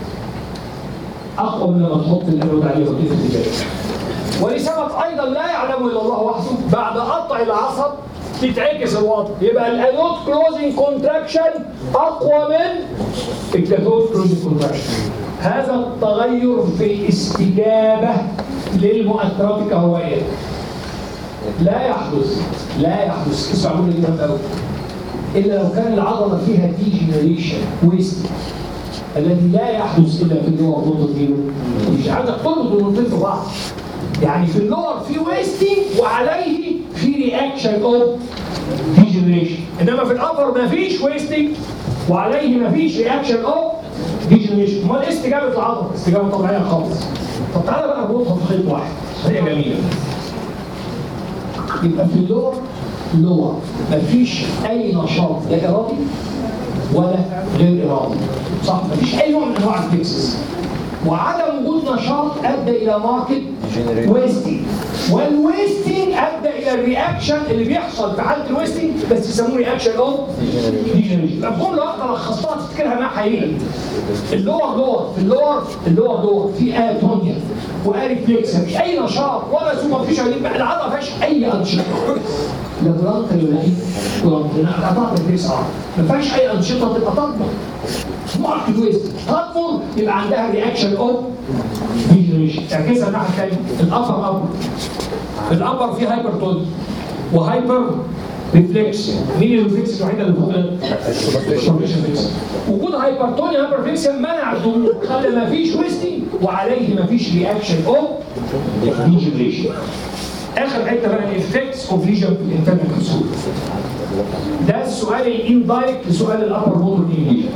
S1: اقوى من لما تحط الانود عليها ودي في الاتجاه ولسبب ايضا لا يعلمه الا الله وحده بعد قطع العصب تتعكس الوضع يبقى الانود كلوزنج كونتراكشن اقوى من الكاثود كلوزنج كونتراكشن هذا التغير في الاستجابه للمؤثرات الكهربائيه لا يحدث لا يحدث اسمعوا لي جامد قوي الا لو كان العضله فيها ديجنريشن ويست الذي لا يحدث الا في اللور نقطه زيرو مش عايزك تربط النقطتين في بعض يعني في اللور في ويستنج وعليه في رياكشن اوف ديجنريشن انما في الابر ما فيش ويستنج وعليه ما فيش رياكشن اوف ديجنريشن امال ايه استجابه العضله؟ استجابه طبيعيه خالص طب تعالى بقى نربطها في خيط واحد هي جميله يبقى في اللور لور مفيش اي نشاط لا ارادي ولا غير ارادي صح مفيش اي نوع من انواع الفيكسز وعدم وجود نشاط ادى الى ماركت
S2: Generate.
S1: ويستنج والويستنج ادى الى الرياكشن اللي بيحصل في حاله الويستنج بس يسموه رياكشن اوف ديجنريشن مفهوم لو واحده لخصتها تفتكرها ما حقيقي اللور لور في اللور اللور لور في اتونيا واريفليكس مفيش اي نشاط ولا سوبر فيش العضله ما فيهاش اي انشطه لا بلانك ولا ايه؟ بلانك قطعت الفيكس اه ما فيهاش اي انشطه تبقى تطمر ماركت ويست تطمر يبقى عندها رياكشن اوف ديجنريشن اعكسها الناحيه الثانيه الابر ابر الابر فيه هايبرتون وهايبر ريفلكس مين الريفلكس الوحيده اللي فوق السبريشن ريفلكس وجود هايبرتونيا هايبر ريفلكس منع الظهور خلى ما فيش ويستنج وعليه ما فيش رياكشن اوف ديجنريشن اخر حته بقى الافكتس اوف ليجن في الانترنال كبسول ده السؤال الاندايركت لسؤال الابر موتور ليجن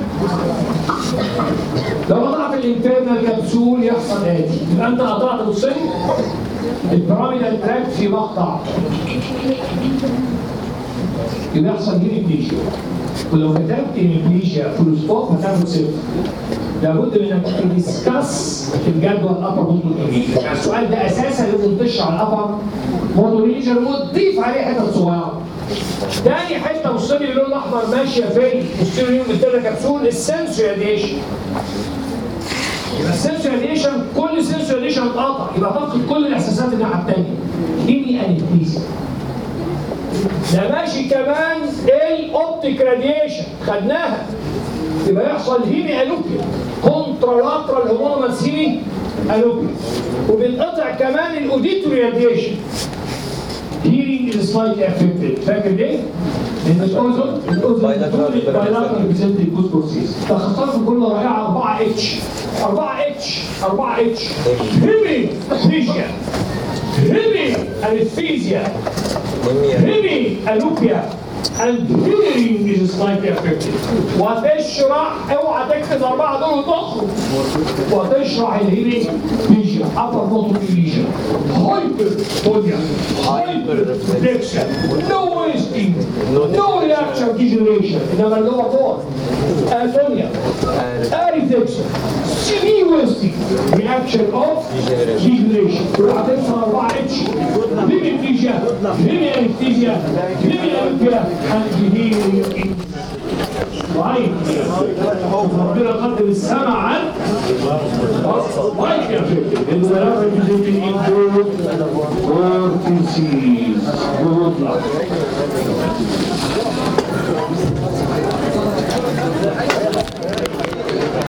S1: لو قطعت الانترنال كبسول يحصل اتي يبقى انت قطعت بصين البيراميدال تراك في مقطع يبقى يحصل هيميبليجيا ولو كتبت هيميبليجيا فول ستوب هتاخد صفر لابد من انك تدسكس الجدول الابر موتور ليجن يعني السؤال ده اساسا لازم تشرح على الابر موتور ليجن وتضيف عليه حتت صغيره تاني حته بص لي باللون الاحمر ماشيه فين؟ بص لي اليوم التاني كبسول السنسور راديشن يبقى السنسور راديشن كل سنسور راديشن اتقطع يبقى تفقد كل الاحساسات الناحيه الثانيه هيمي انستيزيا ده ماشي كمان الاوبتيك راديشن خدناها يبقى يحصل هيمي الوبيا كونترالاترال هومونوماس هيمي الوبيا وبينقطع كمان الاوديتوري راديشن hearing is slightly affected فاكر ليه؟ لان الاذن الاذن
S2: Bilateral
S1: بايلاترال بيسنتي جوز بروسيس تخصص كل رائعه 4 اتش 4 اتش 4 اتش هيمي فيجيا هيمي انستيزيا هيمي الوبيا and hearing is slightly affected وتشرح اوعى تكتب الاربعه دول وتخرج وتشرح الهيمي فيجيا upper motor lesion hypertonia hyperflexion no wasting no reaction degeneration انما اللي هو فوق اتونيا اريفلكشن سيمي wasting reaction of degeneration اوعى تنسى الاربعه اتش هيمي فيجيا هيمي انستيزيا هيمي انفيا and hearing وعين ربنا قدم السمع عن وايد يا فكرة إنه لا يوجد الإنجور vortices. Good luck.